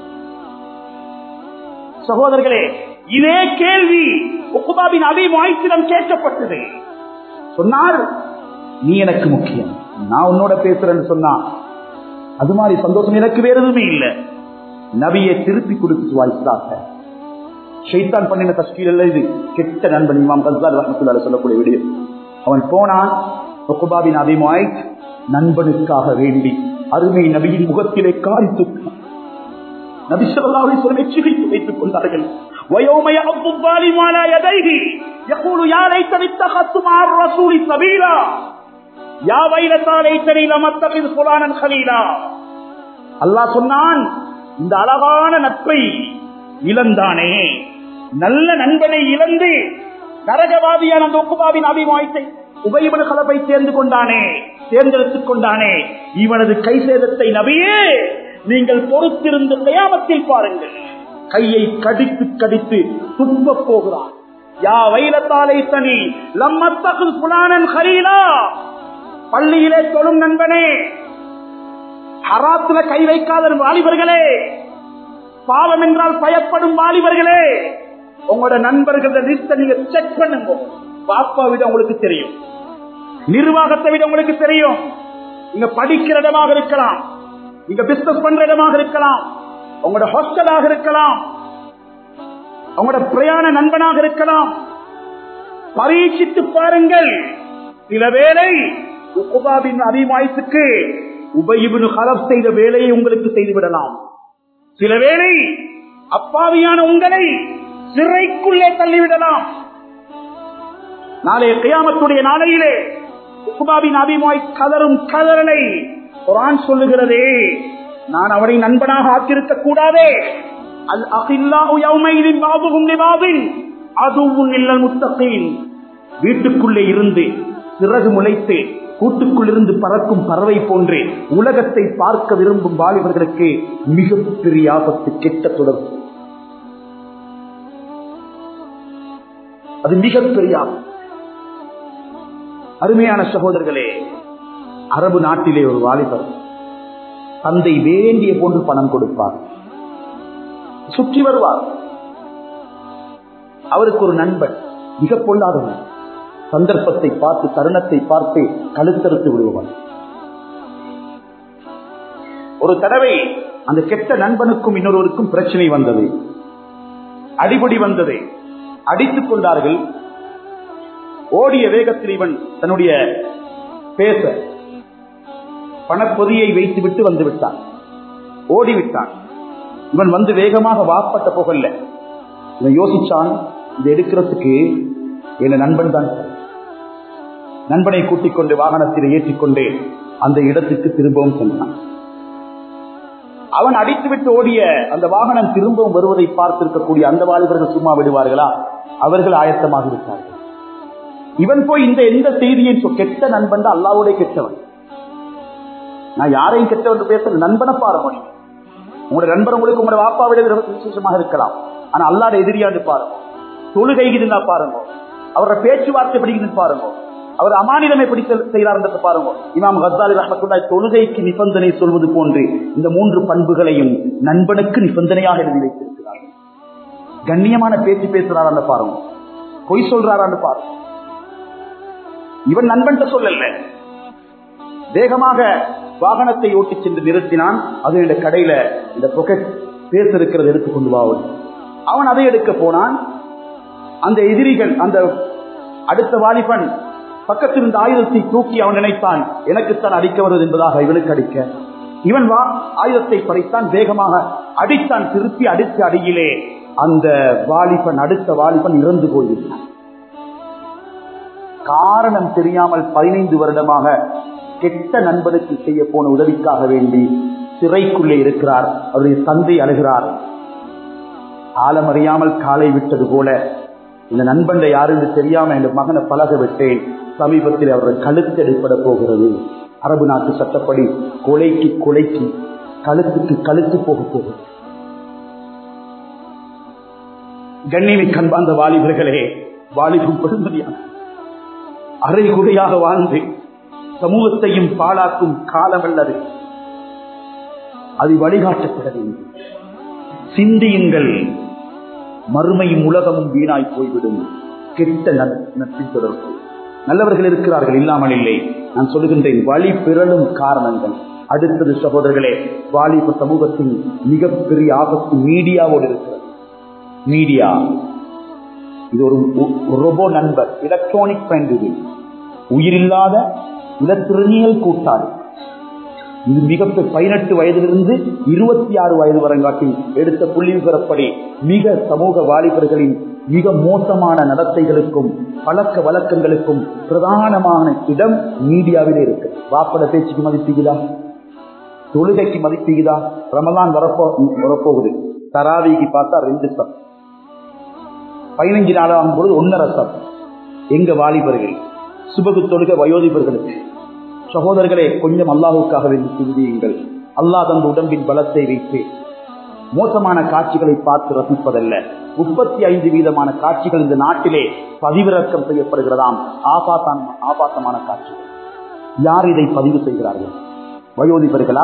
சகோதரர்களே இதே கேள்வி உக்குபாபின் அபிமாயத்திடம் கேட்கப்பட்டது சொன்னார் நீ எனக்கு முக்கியம் நான் உன்னோட பேசுறேன்னு சொன்னா அது மாதிரி சந்தோஷம் எனக்கு வேற எதுவுமே இல்லை நபியை திருப்பி கொடுத்து வாய்ப்பாக ஷைத்தான் பண்ணின தஸ்கீல் அல்ல இது கெட்ட நண்பன் இமாம் கஸ்தார் ரஹமத்துல்லால சொல்லக்கூடிய விடியம் அவன் போனான் ஒக்குபாபின் அபிமாய் நண்பனுக்காக வேண்டி அருமை நபியின் முகத்திலே காரி துப்பான் நபி ஸல்லல்லாஹு அலைஹி வஸல்லம் எச்சரித்து வைத்துக் கொண்டார்கள் ويوم يعض الظالم على يديه يقول يا ليتني اتخذت مع الرسول سبيلا يا ويلتى ليتني لم اتخذ فلانا خليلا அல்லாஹ் சொன்னான் இந்த அழகான நட்பை இழந்தானே நல்ல நண்பனை இழந்து நரகவாதியான அந்த ஒப்புபாவின் அபிமாயத்தை உபயவன கலப்பை சேர்ந்து கொண்டானே தேர்ந்தெடுத்துக் கொண்டானே இவனது கை சேதத்தை நபியே நீங்கள் பொறுத்திருந்து கயாமத்தில் பாருங்கள் கையை கடித்து கடித்து துன்ப போகிறான் யா வைலத்தாலை தனி லம்மத்தகு புலானன் ஹரீலா பள்ளியிலே தொழும் நண்பனே ஹராத்துல கை வைக்காத வாலிபர்களே பாவம் என்றால் பயப்படும் வாலிபர்களே உங்களோட நண்பர்கள லிஸ்ட நீங்க செக் பண்ணுங்க பாப்பா விட உங்களுக்கு தெரியும் நிர்வாகத்தை விட உங்களுக்கு தெரியும் நீங்க படிக்கிற இடமாக இருக்கலாம் நீங்க பிசினஸ் பண்ற இடமாக இருக்கலாம் உங்களோட ஹாஸ்டலாக இருக்கலாம் உங்களோட பிரயாண நண்பனாக இருக்கலாம் பரீட்சித்து பாருங்கள் சில வேளை உபாபின் அபிமாயத்துக்கு உபயிபின் கலப் செய்த வேலையை உங்களுக்கு செய்துவிடலாம் சில வேளை அப்பாவியான உங்களை சிறைக்குள்ளே தள்ளிவிடலாம் நாளைய கியாமத்துடைய நாளையிலே உக்குபாபின் அபிமாய் கதரும் கதறலை குரான் சொல்லுகிறதே நான் அவரை நண்பனாக ஆக்கியிருக்க கூடாதே அல் அகில்லாஹு யௌமைதின் பாபுகும் லிபாபின் அதுவும் இல்லல் முத்தகீன் வீட்டுக்குள்ளே இருந்து சிறகு முளைத்து கூட்டுக்குள் இருந்து பறக்கும் பறவை போன்றே உலகத்தை பார்க்க விரும்பும் வாலிபர்களுக்கு மிகப்பெரிய ஆபத்து கெட்ட தொடர்பு அது மிகப்பெரிய ஆபத்து அருமையான சகோதரர்களே அரபு நாட்டிலே ஒரு வாலிபர் தந்தை வேண்டிய போன்று பணம் கொடுப்பார் சுற்றி வருவார் அவருக்கு ஒரு நண்பன் மிக பொல்லாதவன் சந்தர்ப்பத்தை பார்த்து தருணத்தை பார்த்து கழுத்தறுத்து விடுவான் ஒரு தடவை அந்த கெட்ட நண்பனுக்கும் இன்னொருவருக்கும் பிரச்சனை வந்தது அடிபடி வந்தது அடித்துக் கொண்டார்கள் ஓடிய வேகத்தில் இவன் தன்னுடைய பேச பணப்பொதியை வைத்து விட்டு வந்து விட்டான் ஓடிவிட்டான் இவன் வந்து வேகமாக வாப்பட்ட புகழ்ல இவன் யோசிச்சான் இதை எடுக்கிறதுக்கு என் நண்பன் தான் நண்பனை கூட்டிக் கொண்டு வாகனத்தில் ஏற்றிக்கொண்டு அந்த இடத்துக்கு திரும்பவும் சென்றான் அவன் அடித்துவிட்டு ஓடிய அந்த வாகனம் திரும்பவும் வருவதை பார்த்திருக்கக்கூடிய அந்த வாலிபர்கள் சும்மா விடுவார்களா அவர்கள் ஆயத்தமாக விட்டார்கள் இவன் போய் இந்த எந்த செய்தியை சொ- கெட்ட நண்பன் தான் அல்லாவோட கெட்டவன் நான் யாரையும் கெட்டவன் பேசுறது நண்பனை பாருங்க நீங்க. உங்களோட நண்பர் உங்களுக்கு உங்களோட வாப்பாவிட விசேஷமாக இருக்கலாம் ஆனா அல்லாட எதிரியாண்டு பாருங்க தொழுகை இருந்தா பாருங்க அவரோட பேச்சுவார்த்தை எப்படி பாருங்க அவர் அமானிதம் எப்படி செல்- செய்கிறார் பாருங்க இமாம் கசாலி ரஹமத்துல்லாஹி தொழுகைக்கு நிபந்தனை சொல்வது போன்று இந்த மூன்று பண்புகளையும் நண்பனுக்கு நிபந்தனையாக எழுதி வைத்திருக்கிறார் கண்ணியமான பேச்சு பேசுறாரான்னு பாருங்க பொய் சொல்றாரான்னு பாருங்க இவன் நண்பன் சொல்லல வேகமாக வாகனத்தை ஓட்டி சென்று நிறுத்தினான் அது இந்த கடையில இந்த பொக்கெட் பேச இருக்கிறது எடுத்துக் கொண்டு வா அவன். அவன் அதை எடுக்க போனான் அந்த எதிரிகள் அந்த அடுத்த வாலிபன் பக்கத்தில் இருந்த ஆயுதத்தை தூக்கி அவன் நினைத்தான் எனக்குத்தான் அடிக்க வருவது என்பதாக இவனுக்கு அடிக்க இவன் வா ஆயுதத்தை படைத்தான் வேகமாக அடித்தான் திருப்பி அடித்த அடியிலே அந்த வாலிபன் அடுத்த வாலிபன் இறந்து போய்விட்டான் காரணம் தெரியாமல் பதினைந்து வருடமாக கெட்ட நண்பனுக்கு செய்ய போன உதவிக்காக வேண்டி சிறைக்குள்ளே இருக்கிறார் அவருடைய தந்தை அழுகிறார் ஆழம் அறியாமல் காலை விட்டது போல இந்த நண்பன் யாரு என்று தெரியாம என் மகனை பழக விட்டேன் சமீபத்தில் அவர்கள் கழுத்து அடிப்பட போகிறது அரபு நாட்டு சட்டப்படி கொலைக்கு கொலைக்கு கழுத்துக்கு கழுத்து போக போகிறது கண்ணிமி கண்பாந்த வாலிபர்களே வாலிபம் பெருமதியான அரைகுறையாக வாழ்ந்து சமூகத்தையும் பாழாக்கும் காலம் அல்லது அது வழிகாட்டப்பட வேண்டும் சிந்தியுங்கள் மறுமையும் உலகமும் வீணாய் போய்விடும் கெட்ட நட்- நட்பின் தொடர்பு நல்லவர்கள் இருக்கிறார்கள் இல்லாமல் இல்லை நான் சொல்லுகின்றேன் வழி பிறழும் காரணங்கள் அடுத்தது சகோதரர்களே வாலிப சமூகத்தின் மிகப்பெரிய ஆபத்து மீடியாவோடு இருக்கிறது மீடியா இது ஒரு ரொபோ நண்பர் எலக்ட்ரானிக் ஃப்ரெண்ட் இது உயிரில்லாத இலத்திரனியல் கூட்டாளி இது மிக பதினெட்டு வயதிலிருந்து இருபத்தி ஆறு வயது வரங்காட்டி எடுத்த புள்ளி விவரப்படி மிக சமூக வாலிபர்களின் மிக மோசமான நடத்தைகளுக்கும் பழக்க வழக்கங்களுக்கும் பிரதானமான இடம் மீடியாவிலே இருக்கு வாப்பட பேச்சுக்கு மதிப்பீகுதா தொழுகைக்கு மதிப்பீகுதா ரமலான் வரப்போ வரப்போகுது தராவிக்கு பார்த்தா ரெண்டு சப் பதினஞ்சு நாள் ஆகும் பொழுது ஒன்னரை சப் எங்க வாலிபர்கள் சுபகு தொழுக வயோதிபர்களுக்கு சகோதரர்களே கொஞ்சம் அல்லாஹுக்காக வேண்டி சிந்தியுங்கள் அல்லாஹ் தந்த உடம்பின் பலத்தை வைத்து மோசமான காட்சிகளை பார்த்து ரசிப்பதல்ல முப்பத்தி ஐந்து வீதமான காட்சிகள் இந்த நாட்டிலே பதிவிறக்கம் செய்யப்படுகிறதாம் ஆபாசம் ஆபாசமான காட்சிகள் யார் இதை பதிவு செய்கிறார்கள் வயோதிபர்களா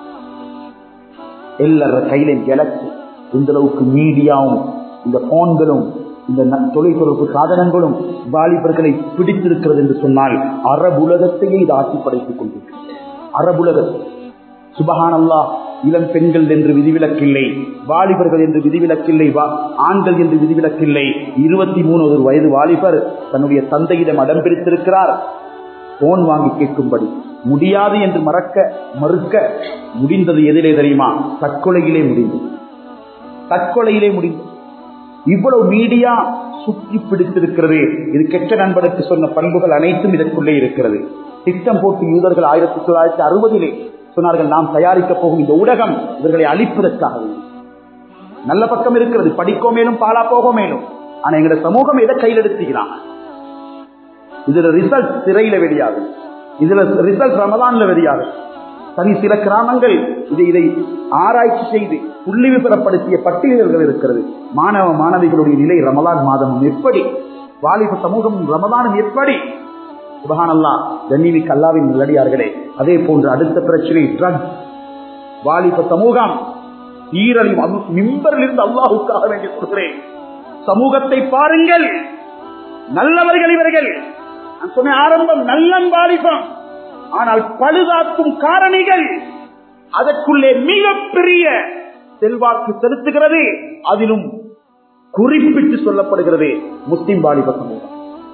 எல்லார கையிலும் கேலக்சி இந்த அளவுக்கு மீடியாவும் இந்த போன்களும் இந்த ந- தொலைத்தொடர்பு சாதனங்களும் வாலிபர்களை பிடித்திருக்கிறது என்று சொன்னால் அரபுலகத்தையே இது ஆட்சி படைத்துக் கொண்டிருக்கிறது அரபுலகத்தை சுபஹானல்லா இளம் பெண்கள் என்று விதிவிலக்கில்லை வாலிபர்கள் என்று விதிவிலக்கில்லை வா- ஆண்கள் என்று விதிவிலக்கில்லை இருபத்தி மூணு வயது வாலிபர் தன்னுடைய தந்தையிடம் அடம் பிடித்திருக்கிறார் போன் வாங்கி கேட்கும்படி முடியாது என்று மறக்க மறுக்க முடிந்தது எதிலே தெரியுமா தற்கொலையிலே முடிந்தது தற்கொலையிலே முடிந்தது இவ்வளவு மீடியா சுற்றி பிடித்திருக்கிறது இது கெட்ட நண்பனுக்கு சொன்ன பண்புகள் அனைத்தும் இதற்குள்ளே இருக்கிறது திட்டம் போட்டு யூதர்கள் ஆயிரத்தி தொள்ளாயிரத்தி அறுபதிலே சொன்னார்கள் நாம் தயாரிக்க போகும் இந்த ஊடகம் இவர்களை அழிப்பதற்காக வேண்டி. நல்ல பக்கம் இருக்கிறது படிக்கோ மேலும் பாலா போகோ மேலும் ஆனா எங்களுடைய சமூகம் எதை கையில் எடுத்துக்கிறாங்க இதுல ரிசல்ட் சிறையில வெளியாகும் இதுல ரிசல்ட் ரமலான்ல வெளியாகும் தனி சில கிராமங்கள் இதை இதை ஆராய்ச்சி செய்து புள்ளி விபரப்படுத்திய பட்டியல்கள் இருக்கிறது மாணவ மாணவிகளுடைய நிலை ரமலான் மாதமும் எப்படி வாலிப சமூகம் ரமலானும் எப்படி சுபஹானல்லா கண்ணிமிக்கு அல்லாவின் நல்லடியார்களே அதே போன்று அடுத்த பிரச்சனை ட்ரக்ஸ் வாலிப சமூகம் ஈரலி மிம்பரில் இருந்து அல்லாஹுக்காக வேண்டி சொல்கிறேன் சமூகத்தை பாருங்கள் நல்லவர்கள் இவர்கள் நான் சொன்ன ஆரம்பம் நல்லம் வாலிபம் ஆனால் பழுதாக்கும் காரணிகள் அதற்குள்ளே மிகப்பெரிய செல்வாக்கு செலுத்துகிறது அதிலும் குறிப்பிட்டு சொல்லப்படுகிறது முஸ்லிம் வாலிப சமூகம்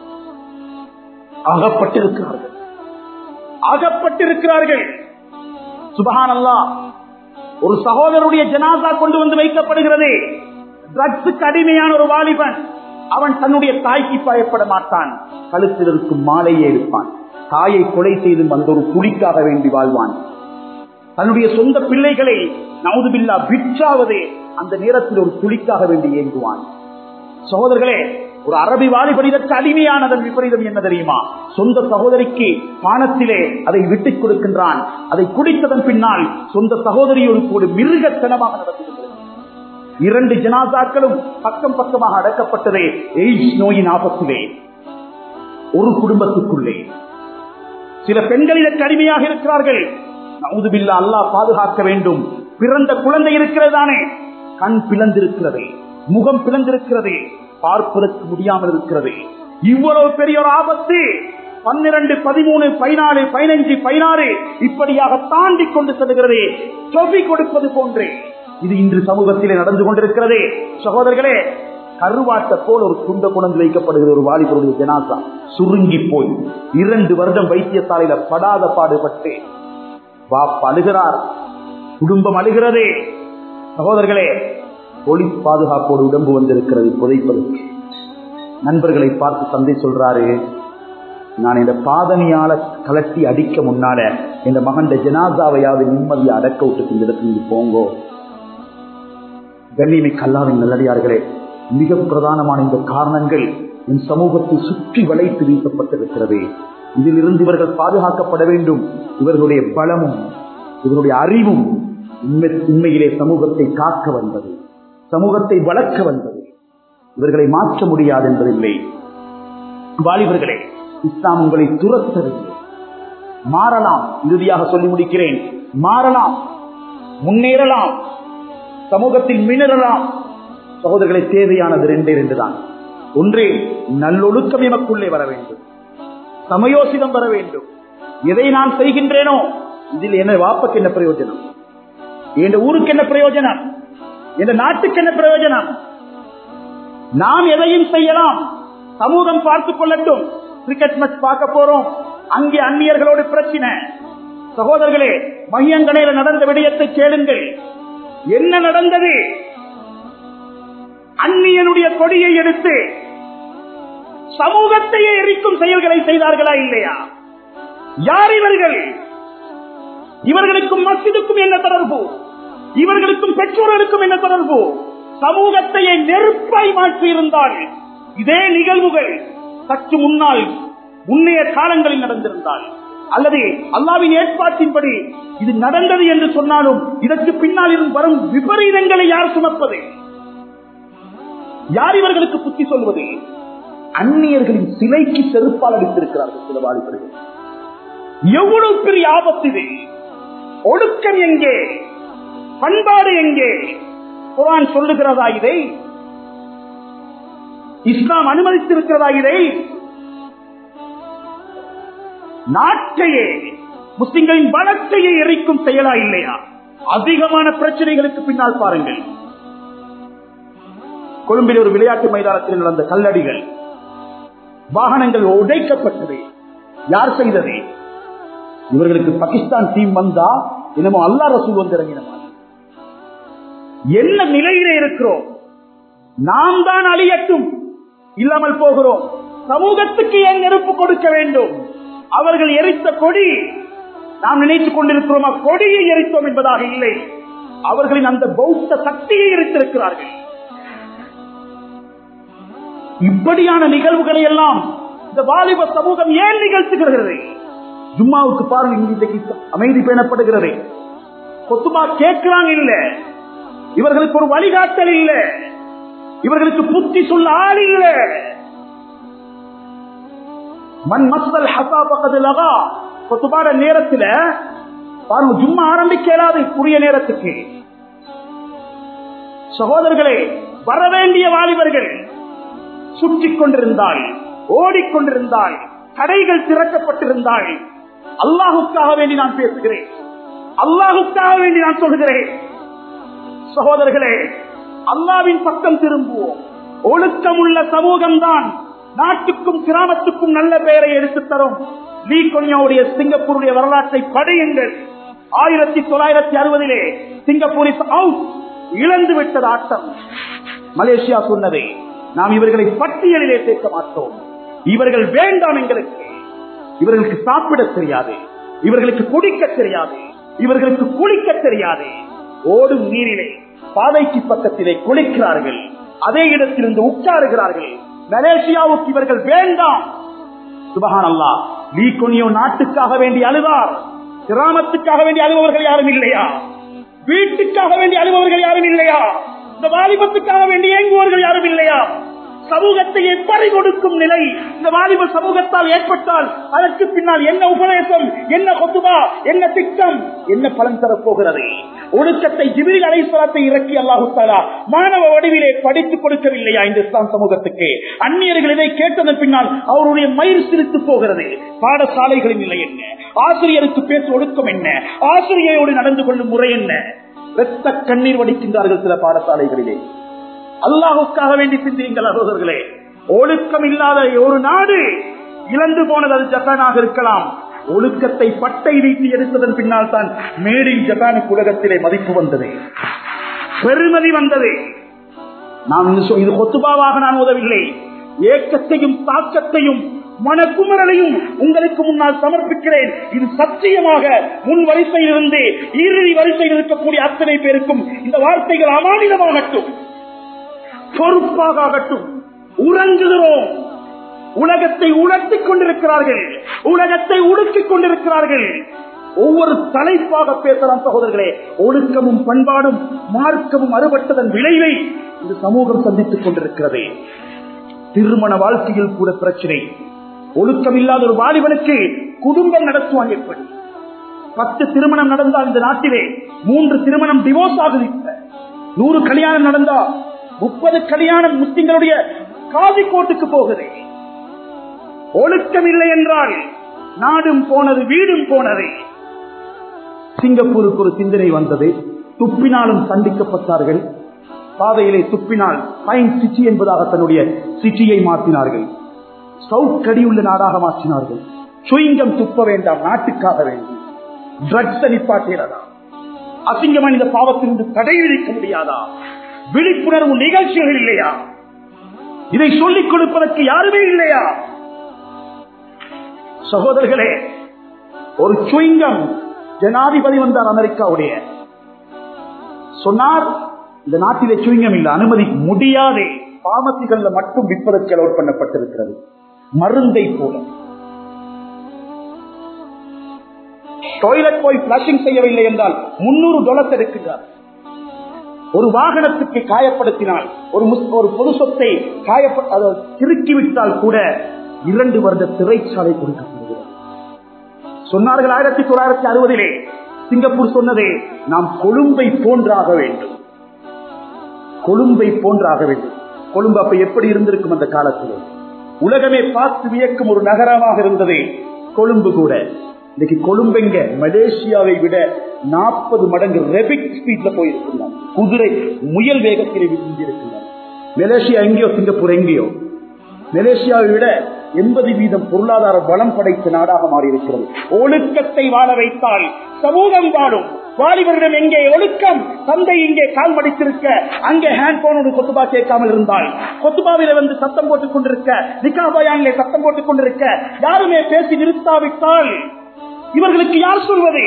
அகப்பட்டிருக்கிறார்கள் அகப்பட்டிருக்கிறார்கள் சுபஹான் அல்லா ஒரு சகோதரருடைய ஜனாசா கொண்டு வந்து வைக்கப்படுகிறது ட்ரக்ஸுக்கு அடிமையான ஒரு வாலிபன் அவன் தன்னுடைய தாய்க்கு பயப்பட மாட்டான் கழுத்தில் இருக்கும் மாலையே எடுப்பான் தாயை கொலை செய்து வந்த ஒரு புலிக்காக வேண்டி வாழ்வான் தன்னுடைய சொந்த பிள்ளைகளை நவுதுபில்லா விற்றாவது அந்த நேரத்தில் ஒரு புலிக்காக வேண்டி ஏங்குவான் சகோதரர்களே ஒரு அரபி வாலிபன் இதற்கு அடிமையானதன் விபரீதம் என்ன தெரியுமா சொந்த சகோதரிக்கு பானத்திலே அதை விட்டுக் கொடுக்கின்றான் அதை குடித்ததன் பின்னால் சொந்த சகோதரியோடு கூட மிருகத்தனமாக நடத்துகின்றது இரண்டு ஜனாசாக்களும் பக்கம் பக்கமாக அடக்கப்பட்டதே எய்ட்ஸ் நோயின் ஆபத்திலே ஒரு குடும்பத்துக்குள்ளே சில பெண்கள் இதற்கு அடிமையாக இருக்கிறார்கள் நவுதுபில்லா அல்லாஹ் பாதுகாக்க வேண்டும் பிறந்த குழந்தை இருக்கிறதானே கண் பிளந்திருக்கிறது முகம் பிளந்திருக்கிறது பார்ப்பதற்கு முடியாமல் இருக்கிறது இவ்வளவு பெரிய ஒரு ஆபத்து பன்னிரண்டு பதிமூணு பதினாலு பதினைஞ்சு பதினாறு இப்படியாக தாண்டி கொண்டு செல்கிறது சொபி கொடுப்பது போன்றே இது இன்று சமூகத்திலே நடந்து கொண்டிருக்கிறது சகோதரர்களே கருவாட்ட போல் ஒரு துண்ட குணந்து வைக்கப்படுகிற ஒரு வாலிபருடைய ஜனாசா சுருங்கி போய் இரண்டு வருடம் வைத்தியசாலையில படாத பாடுபட்டு பாப்பா அழுகிறார் குடும்பம் அழுகிறதே சகோதரர்களே போலீஸ் பாதுகாப்போடு உடம்பு வந்திருக்கிறது புதைப்பதற்கு நண்பர்களை பார்த்து தந்தை சொல்றாரு நான் இந்த பாதனியால கலட்டி அடிக்க முன்னால இந்த மகன் ஜனாதாவையாவது நிம்மதியை அடக்க விட்டு இந்த இடத்துல போங்கோ கண்ணியமை கல்லாவின் நல்லடியார்களே மிக பிரதானமான இந்த காரணங்கள் என் சமூகத்தை சுற்றி வளைத்து வீசப்பட்டிருக்கிறது இதிலிருந்து இவர்கள் பாதுகாக்கப்பட வேண்டும் இவர்களுடைய பலமும் இவருடைய அறிவும் உண்மை உண்மையிலே சமூகத்தை காக்க வந்தது சமூகத்தை வளர்க்க வந்தது இவர்களை மாற்ற முடியாது என்பதில்லை வாலிபர்களே இஸ்லாம் உங்களை துரத்தவில்லை மாறலாம் இறுதியாக சொல்லி முடிக்கிறேன் மாறலாம் முன்னேறலாம் சமூகத்தில் மினரலாம் சகோதரர்களை தேவையானது ரெண்டே ரெண்டு தான் ஒன்றே நல்லொழுக்கம் எமக்குள்ளே வர வேண்டும் சமயோசிதம் வர வேண்டும் எதை நான் செய்கின்றேனோ இதில் என்ன வாப்பக்கு என்ன பிரயோஜனம் என் ஊருக்கு என்ன பிரயோஜனம் என் நாட்டுக்கு என்ன பிரயோஜனம் நாம் எதையும் செய்யலாம் சமூகம் பார்த்துக் கொள்ளட்டும் கிரிக்கெட் மேட்ச் பார்க்க போறோம் அங்கே அந்நியர்களோடு பிரச்சனை சகோதரர்களே மையங்கடையில நடந்த விடயத்தை கேளுங்கள் என்ன நடந்தது அந்நியனுடைய கொடியை எடுத்து சமூகத்தையே எரிக்கும் செயல்களை செய்தார்களா இல்லையா யார் இவர்கள் இவர்களுக்கும் மசிதுக்கும் என்ன தொடர்பு இவர்களுக்கும் பெற்றோர்களுக்கும் என்ன தொடர்பு சமூகத்தையே நெருப்பாய் மாற்றி இருந்தால் இதே நிகழ்வுகள் சற்று முன்னால் முன்னைய காலங்களில் நடந்திருந்தால் அல்லது அல்லாவின் ஏற்பாட்டின்படி இது நடந்தது என்று சொன்னாலும் இதற்கு பின்னால் இருந்து வரும் விபரீதங்களை யார் சுமப்பது யார் இவர்களுக்கு புத்தி சொல்வது அந்நியர்களின் சிலைக்கு செருப்பால் அடித்திருக்கிறார்கள் சில வாலிபர்கள் எவ்வளவு பெரிய ஆபத்து இது ஒடுக்கம் எங்கே பண்பாடு எங்கே குரான் சொல்லுகிறதா இதை இஸ்லாம் அனுமதித்திருக்கிறதா இதை நாட்டையே முஸ்லிம்களின் வளர்ச்சியை எரிக்கும் செயலா இல்லையா அதிகமான பிரச்சனைகளுக்கு பின்னால் பாருங்கள் கொழும்பில் ஒரு விளையாட்டு மைதானத்தில் நடந்த கல்லடிகள் வாகனங்கள் உடைக்கப்பட்டது யார் செய்தது இவர்களுக்கு பாகிஸ்தான் டீம் வந்தா என்னமோ அல்லா ரசூல் வந்து இறங்கினமா என்ன நிலையில இருக்கிறோம் நாம் தான் அழியட்டும் இல்லாமல் போகிறோம் சமூகத்துக்கு ஏன் நெருப்பு கொடுக்க வேண்டும் அவர்கள் எரித்த கொடி நாம் நினைத்துக் கொண்டிருக்கிறோமா கொடியை எரித்தோம் என்பதாக இல்லை அவர்களின் அந்த பௌத்த சக்தியை எரித்திருக்கிறார்கள் இப்படியான நிகழ்வுகளை எல்லாம் இந்த வாலிப சமூகம் ஏன் நிகழ்த்துகிறது ஜும்மாவுக்கு பாருங்க இன்றைக்கு அமைதி பேணப்படுகிறது கொத்துமா கேட்கிறாங்க இல்ல இவர்களுக்கு ஒரு வழிகாட்டல் இல்ல இவர்களுக்கு புத்தி சொல்ல ஆள் இல்ல மண் மஸ்தல் ஹசா பக்கத்து லகா கொத்துபாட நேரத்தில் பாருங்க ஜும்மா ஆரம்பிக்க இயலாது குறுகிய நேரத்துக்கு சகோதரர்களே வரவேண்டிய வாலிபர்கள் சுற்றிக் கொண்டிருந்தால் ஓடிக்கொண்டிருந்தால் கடைகள் திறக்கப்பட்டிருந்தால் அல்லாஹுக்காக வேண்டி நான் பேசுகிறேன் அல்லாஹுக்காக வேண்டி நான் சொல்கிறேன் சகோதரர்களே அல்லாவின் பக்கம் திரும்புவோம் ஒழுக்கமுள்ள சமூகம்தான் நாட்டுக்கும் கிராமத்துக்கும் நல்ல பெயரை எடுத்துத் தரும் லீ கொன்யாவுடைய சிங்கப்பூருடைய வரலாற்றை படையுங்கள் ஆயிரத்தி தொள்ளாயிரத்தி அறுபதிலே சிங்கப்பூர் இஸ் அவுட் இழந்து விட்டது ஆட்டம் மலேசியா சொன்னதை நாம் இவர்களை பட்டியலிலே சேர்க்க மாட்டோம் இவர்கள் வேண்டாம் எங்களுக்கு இவர்களுக்கு சாப்பிட தெரியாது இவர்களுக்கு குடிக்க தெரியாது இவர்களுக்கு குளிக்க தெரியாது ஓடும் நீரிலே பாதைக்கு பக்கத்திலே குளிக்கிறார்கள் அதே இடத்திலிருந்து உட்காருகிறார்கள் மலேசியாவுக்கு இவர்கள் வேண்டாம் சுபகான் அல்லா லீ கொனியோ நாட்டுக்காக வேண்டி அழுவார் கிராமத்துக்காக வேண்டி அழுபவர்கள் யாரும் இல்லையா வீட்டுக்காக வேண்டி அழுபவர்கள் யாரும் இல்லையா இந்த வாலிபத்துக்காக வேண்டி இயங்குவவர்கள் யாரும் இல்லையா சமூகத்தை எப்படி கொடுக்கும் நிலை இந்த வாலிப சமூகத்தால் ஏற்பட்டால் அதற்கு பின்னால் என்ன உபதேசம் என்ன கொத்துபா என்ன திட்டம் என்ன பலன் தரப்போகிறது ஒழுக்கத்தை ஜிபிரில் அலைசலத்தை இறக்கி அல்லாஹு தாலா மாணவ வடிவிலே படித்துக் கொடுக்கவில்லையா இந்த இஸ்லாம் சமூகத்துக்கு அந்நியர்கள் இதை கேட்டதன் பின்னால் அவருடைய மயிர் சிரித்து போகிறது பாடசாலைகளின் நிலை என்ன ஆசிரியருக்கு பேச ஒழுக்கம் என்ன ஆசிரியரோடு நடந்து கொள்ளும் முறை என்ன இரத்த கண்ணீர் வடிக்கின்றார்கள் சில பாடசாலைகளிலே அல்லாஹுக்காக வேண்டி சிந்தியுங்கள் சகோதரர்களே ஒழுக்கம் இல்லாத ஒரு நாடு இழந்து போனது அது ஜப்பானாக இருக்கலாம் ஒழுக்கத்தை பட்டை வீட்டி எடுத்ததன் பின்னால் தான் மேடின் ஜப்பானுக்கு உலகத்திலே மதிப்பு வந்தது பெருமதி வந்தது நான் இது கொத்துபாவாக நான் உதவில்லை ஏக்கத்தையும் தாக்கத்தையும் மனக்குமரலையும் உங்களுக்கு முன்னால் சமர்ப்பிக்கிறேன் இது சத்தியமாக முன் வரிசையிலிருந்து இறுதி வரிசையில் இருக்கக்கூடிய அத்தனை பேருக்கும் இந்த வார்த்தைகள் அமானிதமாகட்டும் பொறுப்பாக ஆகட்டும் உறங்குகிறோம் உலகத்தை உணர்த்திக் கொண்டிருக்கிறார்கள் உலகத்தை உடுக்கிக் கொண்டிருக்கிறார்கள் ஒவ்வொரு தலைப்பாக பேசலாம் சகோதரர்களே ஒழுக்கமும் பண்பாடும் மார்க்கமும் அறுபட்டதன் விளைவை இந்த சமூகம் சந்தித்துக் கொண்டிருக்கிறது திருமண வாழ்க்கையில் கூட பிரச்சனை ஒழுக்கம் இல்லாத ஒரு வாலிபனுக்கு குடும்பம் நடத்துவாங்க எப்படி பத்து திருமணம் நடந்தால் இந்த நாட்டிலே மூன்று திருமணம் டிவோர்ஸ் ஆகுது நூறு கல்யாணம் நடந்தா முப்பது கல்யாணம் முஸ்லிம்களுடைய காதி கோட்டுக்கு போகுது ஒழுக்கம் இல்லை என்றால் நாடும் போனது வீடும் போனது சிங்கப்பூருக்கு ஒரு சிந்தனை வந்தது துப்பினாலும் சந்திக்கப்பட்டார்கள் பாதையிலே துப்பினால் பைன் சிச்சி என்பதாக தன்னுடைய சிச்சியை மாற்றினார்கள் சவுக்கடியுள்ள நாடாக மாற்றினார்கள் சுயங்கம் துப்ப வேண்டாம் நாட்டுக்காக வேண்டும் ட்ரக்ஸ் நிப்பாட்டுகிறதா அசிங்கமான இந்த பாவத்திலிருந்து தடை விதிக்க முடியாதா விழிப்புணர்வு நிகழ்ச்சிகள் இல்லையா இதை சொல்லிக் கொடுப்பதற்கு யாருமே இல்லையா சகோதரர்களே ஒரு சுயங்கம் ஜனாதிபதி வந்தார் அமெரிக்காவுடைய சொன்னார் இந்த நாட்டிலே சுயங்கம் இல்லை அனுமதி முடியாதே பாமசிகள்ல மட்டும் விற்பதற்கு அலோட் பண்ணப்பட்டிருக்கிறது மருந்தை போல டாய்லெட் போய் பிளஷிங் செய்யவில்லை என்றால் முன்னூறு டாலர் எடுக்கிறார் ஒரு வாகனத்துக்கு காயப்படுத்தினால் ஒரு ஒரு பொது சொத்தை காயப்ப திருக்கிவிட்டால் கூட இரண்டு வருட சிறைச்சாலை கொடுக்கப்படுகிறது சொன்னார்கள் ஆயிரத்தி தொள்ளாயிரத்தி அறுபதிலே சிங்கப்பூர் சொன்னதே நாம் கொழும்பை போன்றாக வேண்டும் கொழும்பை போன்றாக வேண்டும் கொழும்பு அப்ப எப்படி இருந்திருக்கும் அந்த காலத்தில் உலகமே பார்த்து வியக்கும் ஒரு நகரமாக இருந்தது கொழும்பு கூட இன்னைக்கு கொழும்பெங்க மலேசியாவை விட நாற்பது மடங்கு ரெபிக் ஸ்பீட்ல போயிருக்கிறாங்க குதிரை முயல் வேகத்திலே இருக்கின்றன மலேசியா எங்கேயோ சிங்கப்பூர் எங்கேயோ மலேசியாவை விட எண்பது வீதம் பொருளாதார பலம் படைத்த நாடாக மாறியிருக்கிறது ஒழுக்கத்தை வாழ வைத்தால் சமூகம் வாழும் வாலிபரிடம் எங்கே ஒழுக்கம் தந்தை இங்கே கால் மடித்திருக்க அங்கே ஹேண்ட் போனோடு கொத்துபா கேட்காமல் இருந்தால் கொத்துபாவில வந்து சத்தம் போட்டுக் கொண்டிருக்க நிகாபயானிலே சத்தம் போட்டுக் கொண்டிருக்க யாருமே பேசி நிறுத்தாவிட்டால் இவர்களுக்கு யார் சொல்வது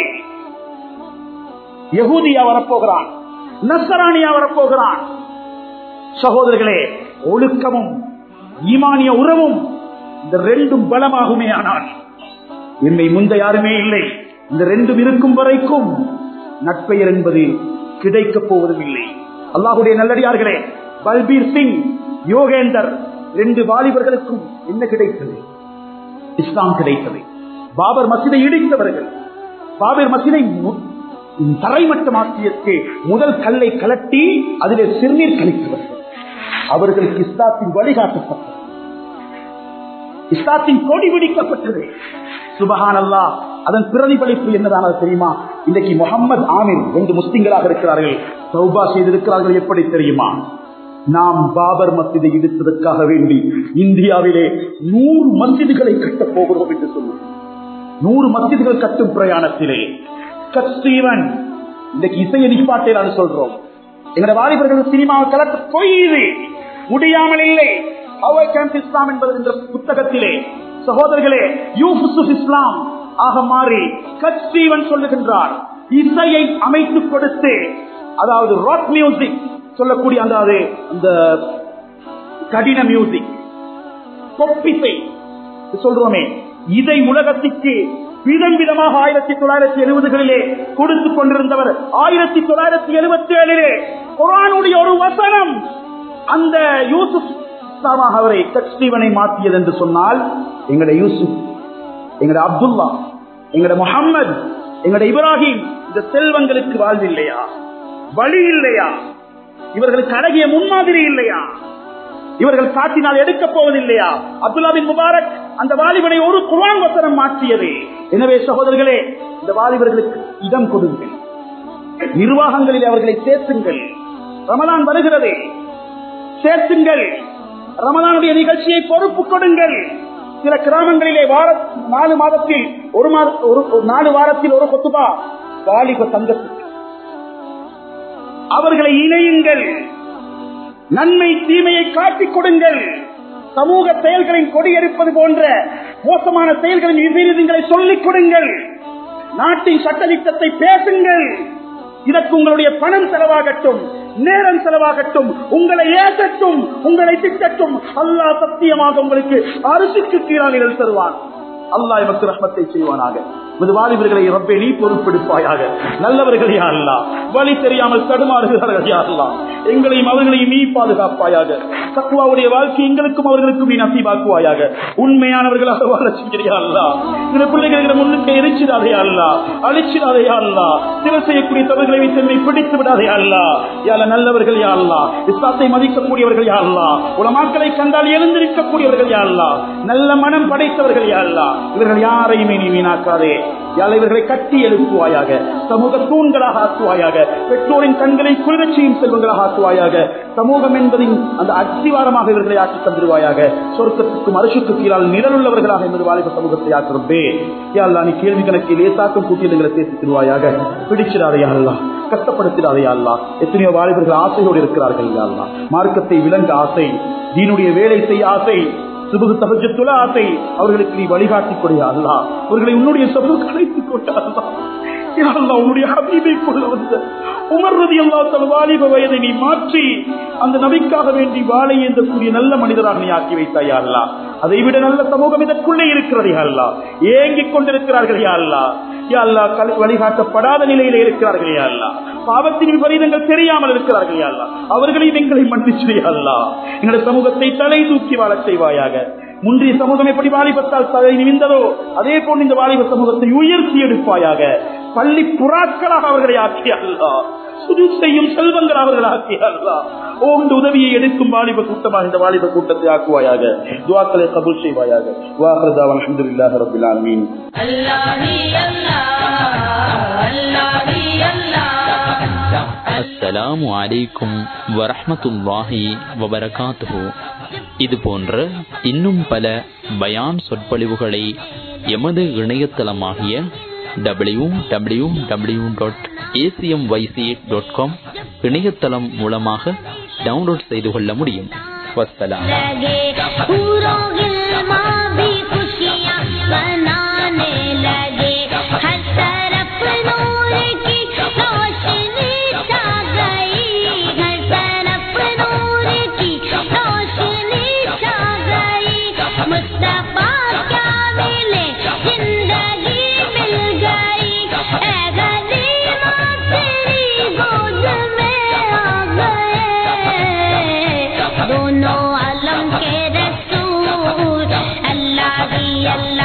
யகூதியா வரப்போகிறான் நசராணியா வரப்போகிறான் சகோதரர்களே ஒழுக்கமும் ஈமானிய உறவும் இந்த ரெண்டும் பலமாகுமே ஆனால் என்னை முந்த யாருமே இல்லை இந்த ரெண்டும் இருக்கும் வரைக்கும் நட்பெயர் என்பது கிடைக்கப் போவதும் இல்லை அல்லாஹுடைய நல்லடியார்களே பல்பீர் சிங் யோகேந்தர் ரெண்டு வாலிபர்களுக்கும் என்ன கிடைத்தது இஸ்லாம் கிடைத்தது பாபர் மசிதை இடித்தவர்கள் பாபர் மசிதை மு- தரைமட்டமாக்கியதற்கு முதல் கல்லை கலட்டி அதிலே சிறுநீர் கழித்தவர் அவர்களுக்கு இஸ்லாத்தின் வழிகாட்டப்பட்டது இஸ்லாத்தின் கொடி பிடிக்கப்பட்டது சுபஹான் அல்லாஹ் அதன் பிரதிபலிப்பு என்னதானது தெரியுமா இன்றைக்கு முகமது ஆமீர் ரெண்டு முஸ்லிம்களாக இருக்கிறார்கள் தௌபா செய்திருக்கிறார்கள் எப்படி தெரியுமா நாம் பாபர் மஸ்ஜிதை இடித்ததற்காக வேண்டி இந்தியாவிலே நூறு மஸ்ஜிதுகளை கட்டப் போகிறோம் என்று சொல்லுவோம் நூறு மஸ்ஜிதுகள் கட்டும் பிரயாணத்திலே கட் ஸ்டீவன் இன்றைக்கு இசையை நிப்பாட்டேன் சொல்றோம் எங்களோட வாலிபர்கள் சினிமாவை கலட்ட பொய் இது முடியாமல் இல்லை How I Camp இஸ்லாம் என்பது என்ற புத்தகத்திலே சகோதரர்களே யூசுப் இஸ்லாம் ஆக மாறி கட் ஸ்டீவன் சொல்லுகின்றார் இசையை அமைத்துக் கொடுத்து அதாவது ராக் மியூசிக் சொல்லக்கூடிய அந்த அது அந்த கடின மியூசிக் கொப்பிசை சொல்றோமே இதை உலகத்திற்கு விதம் விதமாக ஆயிரத்தி தொள்ளாயிரத்தி எழுபதுகளிலே கொடுத்துக் கொண்டிருந்தவர் ஆயிரத்தி தொள்ளாயிரத்தி எழுபத்தி ஏழிலே குரானுடைய ஒரு வசனம் அந்த யூசுப் இஸ்லாமாக அவரை கட்ஸ்டீவனை மாற்றியது என்று சொன்னால் எங்கட யூசுப் எங்கட அப்துல்லா எங்கட முகம்மது எங்கட இப்ராஹிம் இந்த செல்வங்களுக்கு வாழ்வு இல்லையா வழி இல்லையா இவர்களுக்கு அழகிய முன்மாதிரி இல்லையா இவர்கள் காட்டினால் எடுக்கப் போவதில்லையா அப்துல்லா பின் முபாரக் அந்த வாலிபனை ஒரு குரான் வசனம் மாற்றியது எனவே சகோதரர்களே இந்த வாலிபர்களுக்கு இடம் கொடுங்கள் நிர்வாகங்களில் அவர்களை சேர்த்துங்கள் ரமலான் வருகிறது சேர்த்துங்கள் ரமலானுடைய நிகழ்ச்சியை பொறுப்பு கொடுங்கள் சில கிராமங்களிலே வார நாலு மாதத்தில் ஒரு மாத ஒரு ஒரு நாலு வாரத்தில் ஒரு கொத்துபா வாலிப சங்கத்துக்கு அவர்களை இணையுங்கள் நன்மை தீமையை காட்டிக் கொடுங்கள் சமூக செயல்களின் கொடியெடுப்பது போன்ற மோசமான செயல்களின் விபரீதங்களை சொல்லிக் கொடுங்கள் நாட்டின் சட்டத்திட்டத்தை பேசுங்கள் இதற்கு உங்களுடைய பணம் செலவாகட்டும் நேரம் செலவாகட்டும் உங்களை ஏசட்டும் உங்களை திட்டட்டும் அல்லாஹ் சத்தியமாக உங்களுக்கு அரிசிக்கு கீழாக நிழல் தருவான் அல்லாஹ் எமக்கு ரஹ்மத்தை செய்வானாக இது வாலிபர்களை ரப்பே நீ பொறுப்பெடுப்பாயாக நல்லவர்கள் யா அல்லாஹ் வழி தெரியாமல் தடுமாறுகிறார்கள் யா அல்லாஹ் எங்களையும் அவர்களையும் நீ பாதுகாப்பாயாக தக்குவாவுடைய வாழ்க்கை எங்களுக்கும் அவர்களுக்கும் நீ நசீபாக்குவாயாக உண்மையானவர்களாக வாழ செய்கிறியா அல்லா இந்த பிள்ளைகளை முன்னுக்கு எரிச்சிடாதே அல்லா அழிச்சிடாதே அல்லா சில செய்யக்கூடிய தவறுகளை வைத்து என்னை பிடித்து விடாதே அல்லா யால நல்லவர்கள் யா அல்லா இஸ்லாத்தை மதிக்கக்கூடியவர்கள் யா அல்லா உலமாக்களை கண்டால் எழுந்திருக்கக்கூடியவர்கள் யா அல்லா நல்ல மனம் படைத்தவர்கள் யா அல்லா இவர்கள் யாரையுமே நீ வீணாக்காதே யாழ் இவர்களை கட்டி எழுப்புவாயாக சமூக தூண்களாக ஆக்குவாயாக பெற்றோரின் கண்களை குளிரச் செய்யும் செல்வங்களாக ஆக்குவாயாக சமூகம் என்பதின் அந்த அத்திவாரமாக இவர்களை ஆக்கி தந்துடுவாயாக சொர்க்கத்துக்கும் அரசுக்கு கீழால் நிழலுள்ளவர்களாக என்பது வாலிப சமூகத்தை ஆக்குறப்பே யாழ்லா நீ கேள்வி கணக்கில் லேசாக்கும் கூட்டியதுங்களை சேர்த்து தருவாயாக பிடிச்சிடாதே அல்லா கஷ்டப்படுத்திடாதே அல்லா எத்தனையோ வாலிபர்கள் ஆசையோடு இருக்கிறார்கள் யாழ்லா மார்க்கத்தை விளங்க ஆசை தீனுடைய வேலை செய்ய ஆசை சுபகு தகஜத்துள்ள ஆசை அவர்களுக்கு நீ வழிகாட்டி கொடியா அல்லா அவர்களை உன்னுடைய சபுக்கு அழைத்துக் கொண்டா அல்லா யா அல்லாஹ், உன்னுடைய ஹபீபை கொள்ள வந்த உமர் ரதி அல்லா தன் வாலிப வயதை நீ மாற்றி அந்த நபிக்காக வேண்டி வாழை ஏந்தக்கூடிய நல்ல மனிதராக நீ ஆக்கி வைத்தாயா அல்லா அதை விட நல்ல சமூகம் இதற்குள்ளே இருக்கிறது யா அல்லா ஏங்கிக் கொண்டிருக்கிறார்கள் யா அல்லா யா அல்லா கல்- வழிகாட்டப்படாத நிலையிலே இருக்கிறார்கள் யா அல்லா பாவத்தின் விபரீதங்கள் தெரியாமல் இருக்கிறார்கள் யா அல்லா அவர்களையும் எங்களை மன்னிச்சு யா அல்லா எங்களுடைய சமூகத்தை தலை தூக்கி வாழச் செய்வாயாக முன்றைய சமூகம் எப்படி வாலிபத்தால் தலை நிமிந்ததோ அதே போன்று இந்த வாலிப சமூகத்தை உயர்த்தி எடுப்பாயாக பள்ளி புறாக்களாக அவர்களை ஆக்கிய அல்லா சுது செய்யும் செல்வங்கள் அவர்கள் ஆக்கிய அல்லா ஓண்டு உதவியை எடுக்கும் வாலிப கூட்டமாக இந்த வாலிப கூட்டத்தை ஆக்குவாயாக துவாக்களை கபூல் செய்வாயாக வாஹரதா அல்ஹம்துலில்லாஹி ரப்பில் ஆலமீன் அஸ்ஸலாமு அலைக்கும் வரஹ்மத்துல்லாஹி வபரகாத்துஹு இது போன்ற இன்னும் பல பயான் சொற்பொழிவுகளை எமது இணையதளமாகிய W W W dot A C M Y C dot com இணையதளம் மூலமாக டவுன்லோட் செய்து கொள்ள முடியும் வஸ்ஸலாம் लगे पूरों गिलमा भी खुशियाँ मनाने लगे हर तरफ नूर की रोशनी छा गई हर तरफ नूर की रोशनी छा गई मुस्तफा क्या मिले जिंदगी मिल गई ऐ गनीमा तेरी गोद में आ गए दोनों आलम के रसूल अल्लाह ही अल्लाह